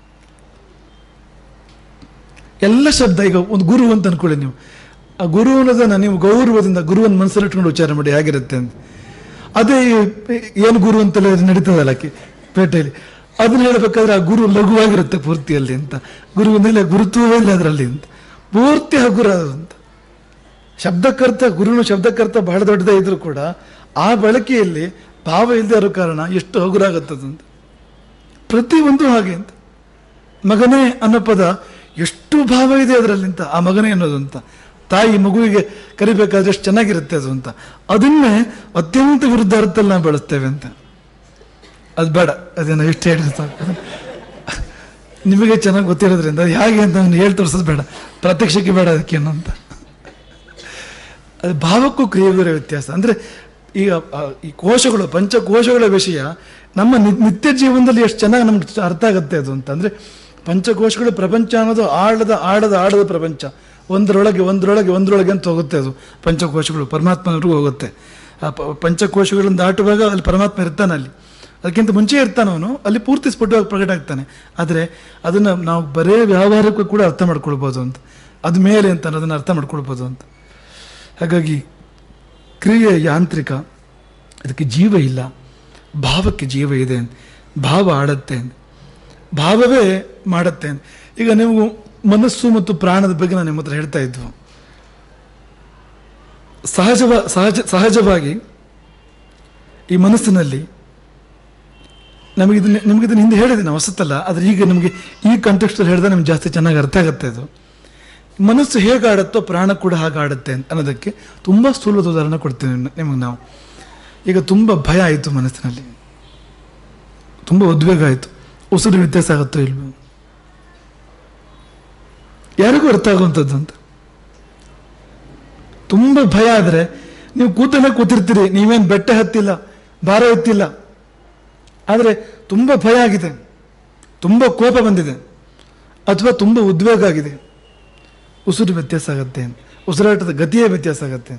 ಎಲ್ಲ ಶಬ್ದ ಈಗ ಒಂದು ಗುರು ಅಂತ ಅನ್ಕೊಳ್ಳಿ ನೀವು ಆ ಗುರು ಅನ್ನೋದನ್ನ ನೀವು ಗೌರವದಿಂದ ಗುರುವನ್ನು ಮನಸ್ಸಲ್ಲಿ ಇಟ್ಕೊಂಡು ಉಚ್ಚಾರ ಮಾಡಿ ಹೇಗಿರುತ್ತೆ ಅಂತ ಅದೇ ಏನು ಗುರು ಅಂತೆಲ್ಲ ನಡೀತದಲ್ಲ ಕಿ ಪೇಟೆಯಲ್ಲಿ ಅದನ್ನ ಹೇಳ್ಬೇಕಾದ್ರೆ ಆ ಗುರು ಲಘುವಾಗಿರುತ್ತೆ ಪೂರ್ತಿಯಲ್ಲಿ ಅಂತ ಗುರುವಿನಲ್ಲಿ ಗುರುತ್ವವೇ ಇಲ್ಲ ಅದರಲ್ಲಿ ಅಂತ ಪೂರ್ತಿ ಹಗುರ ಅದು ಅಂತ ಶಬ್ದಕರ್ತ ಗುರುವಿನ ಶಬ್ದಕರ್ತ ಬಹಳ ದೊಡ್ಡದೇ ಇದ್ರೂ ಕೂಡ ಆ ಬಳಕೆಯಲ್ಲಿ ಭಾವ ಇಲ್ಲದೆ ಇರೋ ಕಾರಣ ಎಷ್ಟು ಹಗುರಾಗುತ್ತದಂತ ಪ್ರತಿಯೊಂದು ಹಾಗೆ ಅಂತ ಮಗನೇ ಅನ್ನೋ ಪದ ಎಷ್ಟು ಭಾವ ಇದೆ ಅದರಲ್ಲಿ ಅಂತ ಆ ಮಗನೇ ಅನ್ನೋದು ಅಂತ ತಾಯಿ ಮಗುವಿಗೆ ಕರಿಬೇಕಾದ್ರೆ ಎಷ್ಟು ಚೆನ್ನಾಗಿರುತ್ತೆ ಅದು ಅಂತ ಅದನ್ನೇ ಅತ್ಯಂತ ವಿರುದ್ಧ ಅರ್ಥದಲ್ಲಿ ನಾವು ಬಳಸ್ತೇವೆ ಅಂತ ಅದು ಬೇಡ ಅದೇನೋ ಎಷ್ಟು ಹೇಳಿದ್ರೆ ಸಾಕು ನಿಮಗೆ ಚೆನ್ನಾಗಿ ಗೊತ್ತಿರೋದ್ರಿಂದ ಅದು ಹೇಗೆ ಅಂತ ನಾನು ಹೇಳಿ ತೋರಿಸೋದು ಬೇಡ ಪ್ರತ್ಯಕ್ಷಕ್ಕೆ ಬೇಡ ಅದಕ್ಕೇನು ಅಂತ ಅದು ಭಾವಕ್ಕೂ ಕ್ರಿಯೆಗೂ ಇರೋ ವ್ಯತ್ಯಾಸ ಅಂದ್ರೆ ಈಗ ಆ, ಈ ಕೋಶಗಳು ಪಂಚಕೋಶಗಳ ವಿಷಯ ನಮ್ಮ ನಿ- ನಿತ್ಯ ಜೀವನದಲ್ಲಿ ಎಷ್ಟು ಚೆನ್ನಾಗಿ ನಮ್ಗೆ ಅರ್ಥ ಆಗುತ್ತೆ ಅದು ಅಂತ ಅಂದ್ರೆ ಪಂಚಕೋಶಗಳ ಪ್ರಪಂಚ ಅನ್ನೋದು ಆಳದ ಆಳದ ಆಳದ ಪ್ರಪಂಚ ಒಂದರೊಳಗೆ ಒಂದರೊಳಗೆ ಒಂದರೊಳಗೆ ಅಂತ ಹೋಗುತ್ತೆ ಅದು ಪಂಚಕೋಶಗಳು ಪರಮಾತ್ಮನವರೆಗೂ ಹೋಗುತ್ತೆ ಆ ಪ- ಪಂಚಕೋಶಗಳನ್ನು ದಾಟುವಾಗ ಅಲ್ಲಿ ಪರಮಾತ್ಮ ಇರ್ತಾನೆ ಅಲ್ಲಿ ಅದಕ್ಕಿಂತ ಮುಂಚೆ ಇರ್ತಾನೆ ಅವನು ಅಲ್ಲಿ ಪೂರ್ತಿ ಸ್ಫುಟವಾಗಿ ಪ್ರಕಟ ಆಗ್ತಾನೆ ಆದರೆ ಅದನ್ನು ನಾವು ಬರೇ ವ್ಯವಹಾರಕ್ಕೂ ಕೂಡ ಅರ್ಥ ಮಾಡ್ಕೊಳ್ಬೋದು ಅಂತ ಅದು ಮೇಲೆ ಅಂತ ಅನ್ನೋದನ್ನ ಅರ್ಥ ಮಾಡ್ಕೊಳ್ಬೋದು ಅಂತ ಹಾಗಾಗಿ ಕ್ರಿಯೆ ಯಾಂತ್ರಿಕ ಅದಕ್ಕೆ ಜೀವ ಇಲ್ಲ ಭಾವಕ್ಕೆ ಜೀವ ಇದೆ ಭಾವ ಆಡತ್ತೆ ಭಾವವೇ ಮಾಡತ್ತೆ ಈಗ ನೀವು ಮನಸ್ಸು ಮತ್ತು ಪ್ರಾಣದ ಬಗ್ಗೆ ನಾನು ನಿಮ್ಮ ಹತ್ರ ಹೇಳ್ತಾ ಇದ್ವು ಸಹಜವ ಸಹಜ ಸಹಜವಾಗಿ ಈ ಮನಸ್ಸಿನಲ್ಲಿ ನಮಗೆ ಇದನ್ನ ನಿಮಗೆ ಇದನ್ನ ಹಿಂದೆ ಹೇಳಿದ್ದೀನಿ ಹೊಸತಲ್ಲ ಆದರೆ ಈಗ ನಮಗೆ ಈ ಕಂಟೆಕ್ಸ್ಟಲ್ಲಿ ಹೇಳಿದ್ರೆ ನಿಮ್ಗೆ ಜಾಸ್ತಿ ಚೆನ್ನಾಗಿ ಅರ್ಥ ಆಗುತ್ತೆ ಅದು ಮನಸ್ಸು ಹೇಗೆ ಆಡುತ್ತೋ ಪ್ರಾಣ ಕೂಡ ಹಾಗೆ ಆಡುತ್ತೆ ಅಂತ ಅನ್ನೋದಕ್ಕೆ ತುಂಬ ಸ್ಥೂಲದ ಉದಾಹರಣೆ ಕೊಡ್ತೀವಿ ನಿಮಗೆ ನಾವು ಈಗ ತುಂಬ ಭಯ ಆಯಿತು ಮನಸ್ಸಿನಲ್ಲಿ ತುಂಬ ಉದ್ವೇಗ ಆಯಿತು ಉಸಿರು ವ್ಯತ್ಯಾಸ ಆಗುತ್ತೋ ಇಲ್ವೋ ಯಾರಿಗೂ ಅರ್ಥ ಆಗುವಂಥದ್ದು ಅಂತ ತುಂಬ ಭಯ ಆದರೆ ನೀವು ಕೂತಲ್ಲೇ ಕೂತಿರ್ತೀರಿ ನೀವೇನು ಬೆಟ್ಟ ಹತ್ತಿಲ್ಲ ಭಾರ ಎತ್ತಿಲ್ಲ ಆದರೆ ತುಂಬ ಭಯ ಆಗಿದೆ ತುಂಬ ಕೋಪ ಬಂದಿದೆ ಅಥವಾ ತುಂಬ ಉದ್ವೇಗ ಆಗಿದೆ ಉಸಿರು ವ್ಯತ್ಯಾಸ ಆಗುತ್ತೆ ಉಸಿರಾಟದ ಗತಿಯೇ ವ್ಯತ್ಯಾಸ ಆಗುತ್ತೆ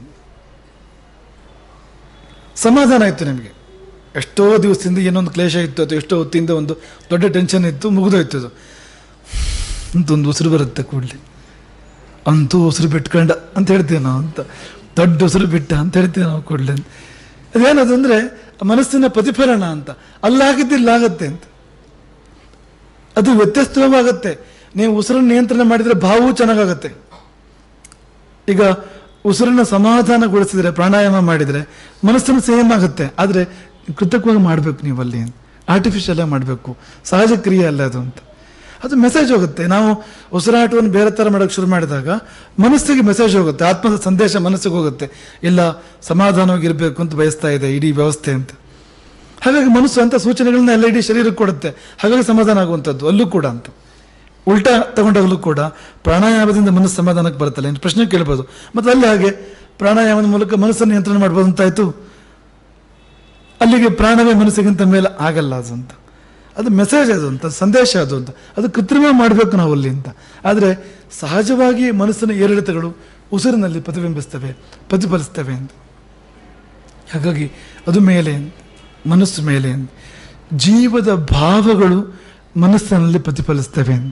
ಸಮಾಧಾನ ಆಯಿತು ನಿಮಗೆ ಎಷ್ಟೋ ದಿವಸದಿಂದ ಏನೊಂದು ಕ್ಲೇಶ ಇತ್ತು ಅಥವಾ ಎಷ್ಟೋ ಹೊತ್ತಿಂದ ಒಂದು ದೊಡ್ಡ ಟೆನ್ಷನ್ ಇತ್ತು ಮುಗಿದೋಯ್ತು ಅದು ಅಂತ ಒಂದು ಉಸಿರು ಬರುತ್ತೆ ಕೂಡಲೇ ಅಂತೂ ಉಸಿರು ಬಿಟ್ಕೊಂಡ ಅಂತ ಹೇಳ್ತೀವಿ ನಾವು ಅಂತ ದೊಡ್ಡ ಉಸಿರು ಬಿಟ್ಟ ಅಂತ ಹೇಳ್ತೀವಿ ನಾವು ಕೂಡಲೇ ಅದೇನದು ಅಂದರೆ ಮನಸ್ಸಿನ ಪ್ರತಿಫಲನ ಅಂತ ಅಲ್ಲಾಗಿದ್ದು ಇಲ್ಲಾಗತ್ತೆ ಅಂತ ಅದು ವ್ಯತ್ಯಸ್ತವಾಗುತ್ತೆ ನೀವು ಉಸಿರನ್ನು ನಿಯಂತ್ರಣ ಮಾಡಿದರೆ ಭಾವವು ಚೆನ್ನಾಗಾಗತ್ತೆ ಈಗ ಉಸಿರನ್ನ ಸಮಾಧಾನಗೊಳಿಸಿದ್ರೆ ಪ್ರಾಣಾಯಾಮ ಮಾಡಿದರೆ ಮನಸ್ಸನ್ನು ಸೇಮ್ ಆಗುತ್ತೆ ಆದರೆ ಕೃತಕವಾಗಿ ಮಾಡಬೇಕು ನೀವು ಅಲ್ಲಿ ಆರ್ಟಿಫಿಷಿಯಲ್ ಆಗಿ ಮಾಡಬೇಕು ಸಹಜ ಕ್ರಿಯೆ ಅಲ್ಲ ಅದು ಅಂತ ಅದು ಮೆಸೇಜ್ ಹೋಗುತ್ತೆ ನಾವು ಉಸಿರಾಟವನ್ನು ಬೇರೆ ಥರ ಮಾಡೋಕ್ಕೆ ಶುರು ಮಾಡಿದಾಗ ಮನಸ್ಸಿಗೆ ಮೆಸೇಜ್ ಹೋಗುತ್ತೆ ಆತ್ಮದ ಸಂದೇಶ ಮನಸ್ಸಿಗೆ ಹೋಗುತ್ತೆ ಇಲ್ಲ ಸಮಾಧಾನವಾಗಿರಬೇಕು ಅಂತ ಬಯಸ್ತಾ ಇದೆ ಇಡೀ ವ್ಯವಸ್ಥೆ ಅಂತ ಹಾಗಾಗಿ ಮನಸ್ಸು ಅಂತ ಸೂಚನೆಗಳನ್ನ ಎಲ್ಲ ಇಡೀ ಶರೀರಕ್ಕೆ ಕೊಡುತ್ತೆ ಹಾಗಾಗಿ ಸಮಾಧಾನ ಆಗುವಂಥದ್ದು ಅಲ್ಲೂ ಕೂಡ ಅಂತ ಉಲ್ಟಾ ತಗೊಂಡಾಗಲೂ ಕೂಡ ಪ್ರಾಣಾಯಾಮದಿಂದ ಮನಸ್ಸು ಸಮಾಧಾನಕ್ಕೆ ಬರುತ್ತಲ್ಲ ಏನು ಪ್ರಶ್ನೆ ಕೇಳ್ಬೋದು ಮತ್ತು ಅಲ್ಲಿ ಹಾಗೆ ಪ್ರಾಣಾಯಾಮದ ಮೂಲಕ ಮನಸ್ಸನ್ನು ನಿಯಂತ್ರಣ ಮಾಡ್ಬೋದು ಅಂತಾಯ್ತು ಅಲ್ಲಿಗೆ ಪ್ರಾಣವೇ ಮನಸ್ಸಿಗಿಂತ ಮೇಲೆ ಆಗಲ್ಲ ಅದು ಅಂತ ಅದು ಮೆಸೇಜ್ ಅದು ಅಂತ ಸಂದೇಶ ಅದು ಅಂತ ಅದು ಕೃತ್ರಿಮ ಮಾಡಬೇಕು ನಾವು ಅಲ್ಲಿ ಅಂತ ಆದರೆ ಸಹಜವಾಗಿ ಮನಸ್ಸಿನ ಏರಿಳಿತಗಳು ಉಸಿರಿನಲ್ಲಿ ಪ್ರತಿಬಿಂಬಿಸ್ತವೆ ಪ್ರತಿಫಲಿಸ್ತವೆ ಅಂತ ಹಾಗಾಗಿ ಅದು ಮೇಲೆ ಮನಸ್ಸು ಮೇಲೆ ಜೀವದ ಭಾವಗಳು ಮನಸ್ಸಿನಲ್ಲಿ ಪ್ರತಿಫಲಿಸ್ತವೆ ಅಂತ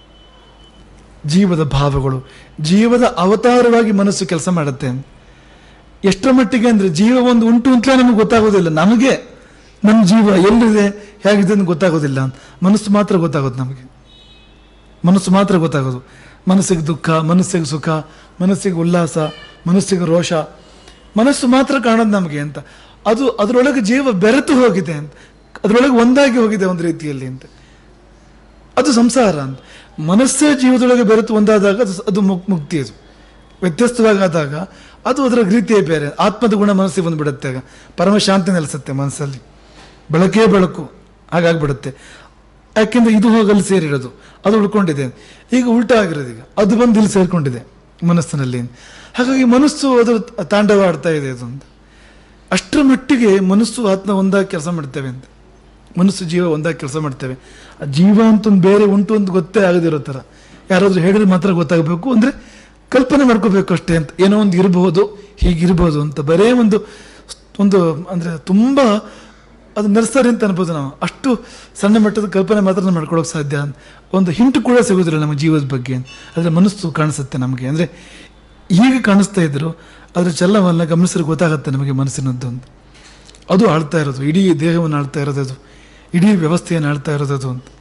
ಜೀವದ ಭಾವಗಳು ಜೀವದ ಅವತಾರವಾಗಿ ಮನಸ್ಸು ಕೆಲಸ ಮಾಡುತ್ತೆ ಎಷ್ಟರ ಮಟ್ಟಿಗೆ ಅಂದ್ರೆ ಜೀವ ಒಂದು ಉಂಟು ಅಂತಲೇ ನಮಗೆ ಗೊತ್ತಾಗೋದಿಲ್ಲ ನಮಗೆ ನಮ್ಮ ಜೀವ ಎಲ್ಲಿದೆ ಹೇಗಿದೆ ಅಂತ ಗೊತ್ತಾಗೋದಿಲ್ಲ ಅಂತ ಮನಸ್ಸು ಮಾತ್ರ ಗೊತ್ತಾಗೋದು ನಮಗೆ ಮನಸ್ಸು ಮಾತ್ರ ಗೊತ್ತಾಗೋದು ಮನಸ್ಸಿಗೆ ದುಃಖ ಮನಸ್ಸಿಗೆ ಸುಖ ಮನಸ್ಸಿಗೆ ಉಲ್ಲಾಸ ಮನಸ್ಸಿಗೆ ರೋಷ ಮನಸ್ಸು ಮಾತ್ರ ಕಾಣೋದು ನಮಗೆ ಅಂತ ಅದು ಅದರೊಳಗೆ ಜೀವ ಬೆರೆತು ಹೋಗಿದೆ ಅಂತ ಅದರೊಳಗೆ ಒಂದಾಗಿ ಹೋಗಿದೆ ಒಂದು ರೀತಿಯಲ್ಲಿ ಅಂತ ಅದು ಸಂಸಾರ ಅಂತ ಮನಸ್ಸೇ ಜೀವದೊಳಗೆ ಬೆರೆತು ಒಂದಾದಾಗ ಅದು ಅದು ಮುಕ್ ಮುಕ್ತಿ ಅದು ವ್ಯತ್ಯಸ್ತವಾಗಾದಾಗ ಅದು ಅದರ ರೀತಿಯೇ ಬೇರೆ ಆತ್ಮದ ಗುಣ ಮನಸ್ಸಿಗೆ ಬಂದುಬಿಡುತ್ತೆ ಆಗ ಪರಮ ಶಾಂತಿ ನೆಲೆಸುತ್ತೆ ಮನಸ್ಸಲ್ಲಿ ಬೆಳಕೇ ಬೆಳಕು ಹಾಗಾಗ್ಬಿಡುತ್ತೆ ಯಾಕೆಂದ್ರೆ ಇದು ಹೋಗಲ್ಲಿ ಸೇರಿರೋದು ಅದು ಉಳ್ಕೊಂಡಿದೆ ಈಗ ಉಲ್ಟಾ ಆಗಿರೋದು ಈಗ ಅದು ಬಂದು ಇಲ್ಲಿ ಸೇರ್ಕೊಂಡಿದೆ ಮನಸ್ಸಿನಲ್ಲಿ ಹಾಗಾಗಿ ಮನಸ್ಸು ಅದರ ತಾಂಡವ ಆಡ್ತಾ ಇದೆ ಅದು ಅಂತ ಅಷ್ಟರ ಮಟ್ಟಿಗೆ ಮನಸ್ಸು ಆತ್ಮ ಒಂದಾಗಿ ಕೆಲಸ ಮಾಡ್ತೇವೆ ಅಂತ ಮನಸ್ಸು ಜೀವ ಒಂದಾಗಿ ಕೆಲಸ ಮಾಡ್ತೇವೆ ಆ ಜೀವ ಅಂತ ಒಂದು ಬೇರೆ ಉಂಟು ಅಂತ ಗೊತ್ತೇ ಆಗದಿರೋ ಥರ ಯಾರಾದರೂ ಹೇಳಿದ್ರೆ ಮಾತ್ರ ಗೊತ್ತಾಗಬೇಕು ಅಂದರೆ ಕಲ್ಪನೆ ಮಾಡ್ಕೋಬೇಕು ಅಷ್ಟೇ ಅಂತ ಏನೋ ಒಂದು ಇರಬಹುದು ಹೀಗಿರ್ಬೋದು ಅಂತ ಬರೇ ಒಂದು ಒಂದು ಅಂದರೆ ತುಂಬ ಅದು ನರ್ಸರಿ ಅಂತ ಅನ್ಬೋದು ನಾವು ಅಷ್ಟು ಸಣ್ಣ ಮಟ್ಟದ ಕಲ್ಪನೆ ಮಾತ್ರ ಮಾಡ್ಕೊಳ್ಳೋಕೆ ಸಾಧ್ಯ ಅಂತ ಒಂದು ಹಿಂಟು ಕೂಡ ಸಿಗೋದಿಲ್ಲ ನಮ್ಮ ಜೀವದ ಬಗ್ಗೆ ಆದರೆ ಮನಸ್ಸು ಕಾಣಿಸುತ್ತೆ ನಮಗೆ ಅಂದರೆ ಹೀಗೆ ಕಾಣಿಸ್ತಾ ಇದ್ರು ಅದರ ಚಲನವನ್ನ ಗಮನಿಸಿದ್ರೆ ಗೊತ್ತಾಗುತ್ತೆ ನಮಗೆ ಮನಸ್ಸಿನದ್ದು ಅಂತ ಅದು ಆಳ್ತಾ ಇರೋದು ಇಡೀ ದೇಹವನ್ನು ಆಳ್ತಾ ಇರೋದು ಅದು ಇಡೀ ವ್ಯವಸ್ಥೆಯನ್ನು ಆಳ್ತಾ ಇರೋದು ಅದು ಅಂತ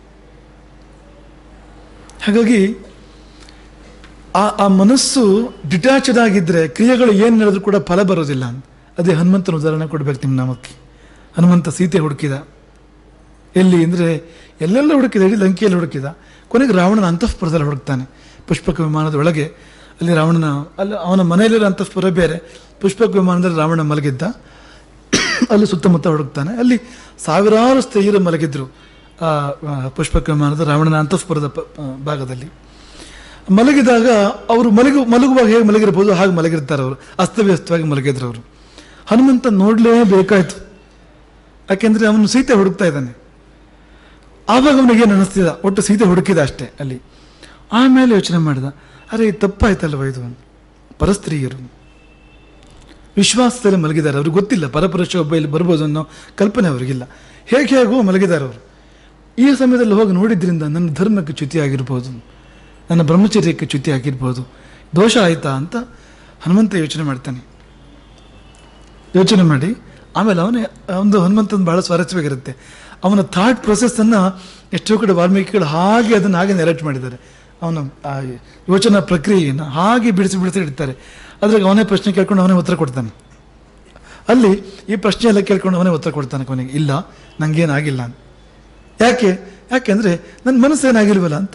ಹಾಗಾಗಿ ಆ ಆ ಮನಸ್ಸು ಡಿಟ್ಯಾಚ್ಡ್ ಆಗಿದ್ರೆ ಕ್ರಿಯೆಗಳು ಏನು ನಡೆದ್ರು ಕೂಡ ಫಲ ಬರೋದಿಲ್ಲ ಅಂತ ಅದೇ ಹನುಮಂತನ ಉದಾಹರಣೆ ಕೊಡ್ಬೇಕು ನಿಮ್ಮ ನಾಮಕ್ಕೆ ಹನುಮಂತ ಸೀತೆ ಹುಡುಕಿದ ಎಲ್ಲಿ ಅಂದರೆ ಎಲ್ಲೆಲ್ಲ ಹುಡುಕಿದ ಇಡೀ ಲಂಕೆಯಲ್ಲಿ ಹುಡುಕಿದ ಕೊನೆಗೆ ರಾವಣನ ಅಂತಃಪುರದಲ್ಲಿ ಹುಡುಕ್ತಾನೆ ಪುಷ್ಪಕ ವಿಮಾನದ ಒಳಗೆ ಅಲ್ಲಿ ರಾವಣನ ಅಲ್ಲಿ ಅವನ ಮನೆಯಲ್ಲಿರೋ ಅಂತಃಪುರ ಬೇರೆ ಪುಷ್ಪಕ ವಿಮಾನದಲ್ಲಿ ರಾವಣ ಮಲಗಿದ್ದ ಅಲ್ಲಿ ಸುತ್ತಮುತ್ತ ಹುಡುಕ್ತಾನೆ ಅಲ್ಲಿ ಸಾವಿರಾರು ಸ್ತ್ರೀಯರು ಮಲಗಿದ್ರು ಆ ಆ, ಪುಷ್ಪಕ ವಿಮಾನದ ರಾವಣನ ಅಂತಃಪುರದ ಪ- ಆ, ಭಾಗದಲ್ಲಿ ಮಲಗಿದಾಗ ಅವರು ಮಲಗು ಮಲಗುವಾಗ ಹೇಗೆ ಮಲಗಿರ್ಬೋದು ಹಾಗೆ ಮಲಗಿರ್ತಾರೆ ಅವರು ಅಸ್ತವ್ಯಸ್ತವಾಗಿ ಮಲಗಿದ್ರು ಅವರು ಹನುಮಂತ ನೋಡಲೇಬೇಕಾಯ್ತು ಯಾಕೆಂದ್ರೆ ಅವನು ಸೀತೆ ಹುಡುಕ್ತಾ ಇದ್ದಾನೆ ಆವಾಗ ಅವನಿಗೆ ಏನು ಅನಿಸ್ತಿದ ಒಟ್ಟು ಸೀತೆ ಹುಡುಕಿದ ಅಷ್ಟೇ ಅಲ್ಲಿ ಆಮೇಲೆ ಯೋಚನೆ ಮಾಡಿದ ಅರೆ ಇದು ತಪ್ಪಾಯ್ತಲ್ವ ಇದು ಅಂತ ಪರಸ್ತ್ರೀಯರು ವಿಶ್ವಾಸದಲ್ಲಿ ಮಲಗಿದ್ದಾರೆ ಅವ್ರಿಗೆ ಗೊತ್ತಿಲ್ಲ ಪರಪುರುಷ ಒಬ್ಬ ಇಲ್ಲಿ ಬರ್ಬೋದು ಅನ್ನೋ ಕಲ್ಪನೆ ಅವರಿಗಿಲ್ಲ ಹೇಗೆ ಹೇಗೋ ಮಲಗಿದ್ದಾರೆ ಅವರು ಈ ಸಮಯದಲ್ಲಿ ಹೋಗಿ ನೋಡಿದ್ರಿಂದ ನನ್ನ ಧರ್ಮಕ್ಕೆ ಚ್ಯುತಿ ಆಗಿರ್ಬೋದು ನನ್ನ ಬ್ರಹ್ಮಚರ್ಯಕ್ಕೆ ಚ್ಯುತಿ ಆಗಿರ್ಬೋದು ದೋಷ ಆಯ್ತಾ ಅಂತ ಹನುಮಂತ ಯೋಚನೆ ಮಾಡ್ತಾನೆ ಯೋಚನೆ ಮಾಡಿ ಆಮೇಲೆ ಅವನೇ ಒಂದು ಹನುಮಂತನ ಬಹಳ ಸ್ವಾರಸ್ಯವಾಗಿರುತ್ತೆ ಅವನ ಥಾಟ್ ಪ್ರೊಸೆಸ್ಸನ್ನು ಎಷ್ಟೋ ಕಡೆ ವಾಲ್ಮೀಕಿಗಳು ಹಾಗೆ ಅದನ್ನು ಹಾಗೆ ನೆರೆಕ್ಟ್ ಮಾಡಿದ್ದಾರೆ ಅವನ ಆ ಯೋಚನಾ ಪ್ರಕ್ರಿಯೆಯನ್ನು ಹಾಗೆ ಬಿಡಿಸಿ ಬಿಡಿಸಿ ಇಡ್ತಾರೆ ಅದ್ರಾಗ ಅವನೇ ಪ್ರಶ್ನೆ ಕೇಳ್ಕೊಂಡು ಅವನೇ ಉತ್ತರ ಕೊಡ್ತಾನೆ ಅಲ್ಲಿ ಈ ಪ್ರಶ್ನೆ ಎಲ್ಲ ಕೇಳ್ಕೊಂಡು ಅವನೇ ಉತ್ತರ ಕೊಡ್ತಾನೆ ಕೊನೆಗೆ ಇಲ್ಲ ನಂಗೇನಾಗಿಲ್ಲ ಅಂತ ಯಾಕೆ ಯಾಕೆಂದ್ರೆ ನನ್ನ ಮನಸ್ಸೇನಾಗಿಲ್ವಲ್ಲ ಅಂತ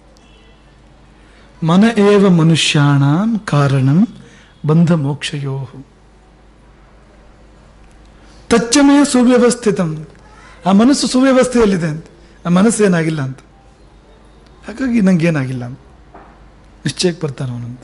ಮನ ಏವ ಮನುಷ್ಯಾಣ ಕಾರಣಂ ಬಂಧ ಮೋಕ್ಷಯೋ ತಚ್ಚಮೇ ಸುವ್ಯವಸ್ಥಿತ ಆ ಮನಸ್ಸು ಸುವ್ಯವಸ್ಥೆಯಲ್ಲಿದೆ ಅಂತ ಆ ಮನಸ್ಸು ಏನಾಗಿಲ್ಲ ಅಂತ ಹಾಗಾಗಿ ನಂಗೆ ಏನಾಗಿಲ್ಲ ಅಂತ ನಿಶ್ಚಯಕ್ಕೆ ಬರ್ತಾನೆ ಅವನಂತ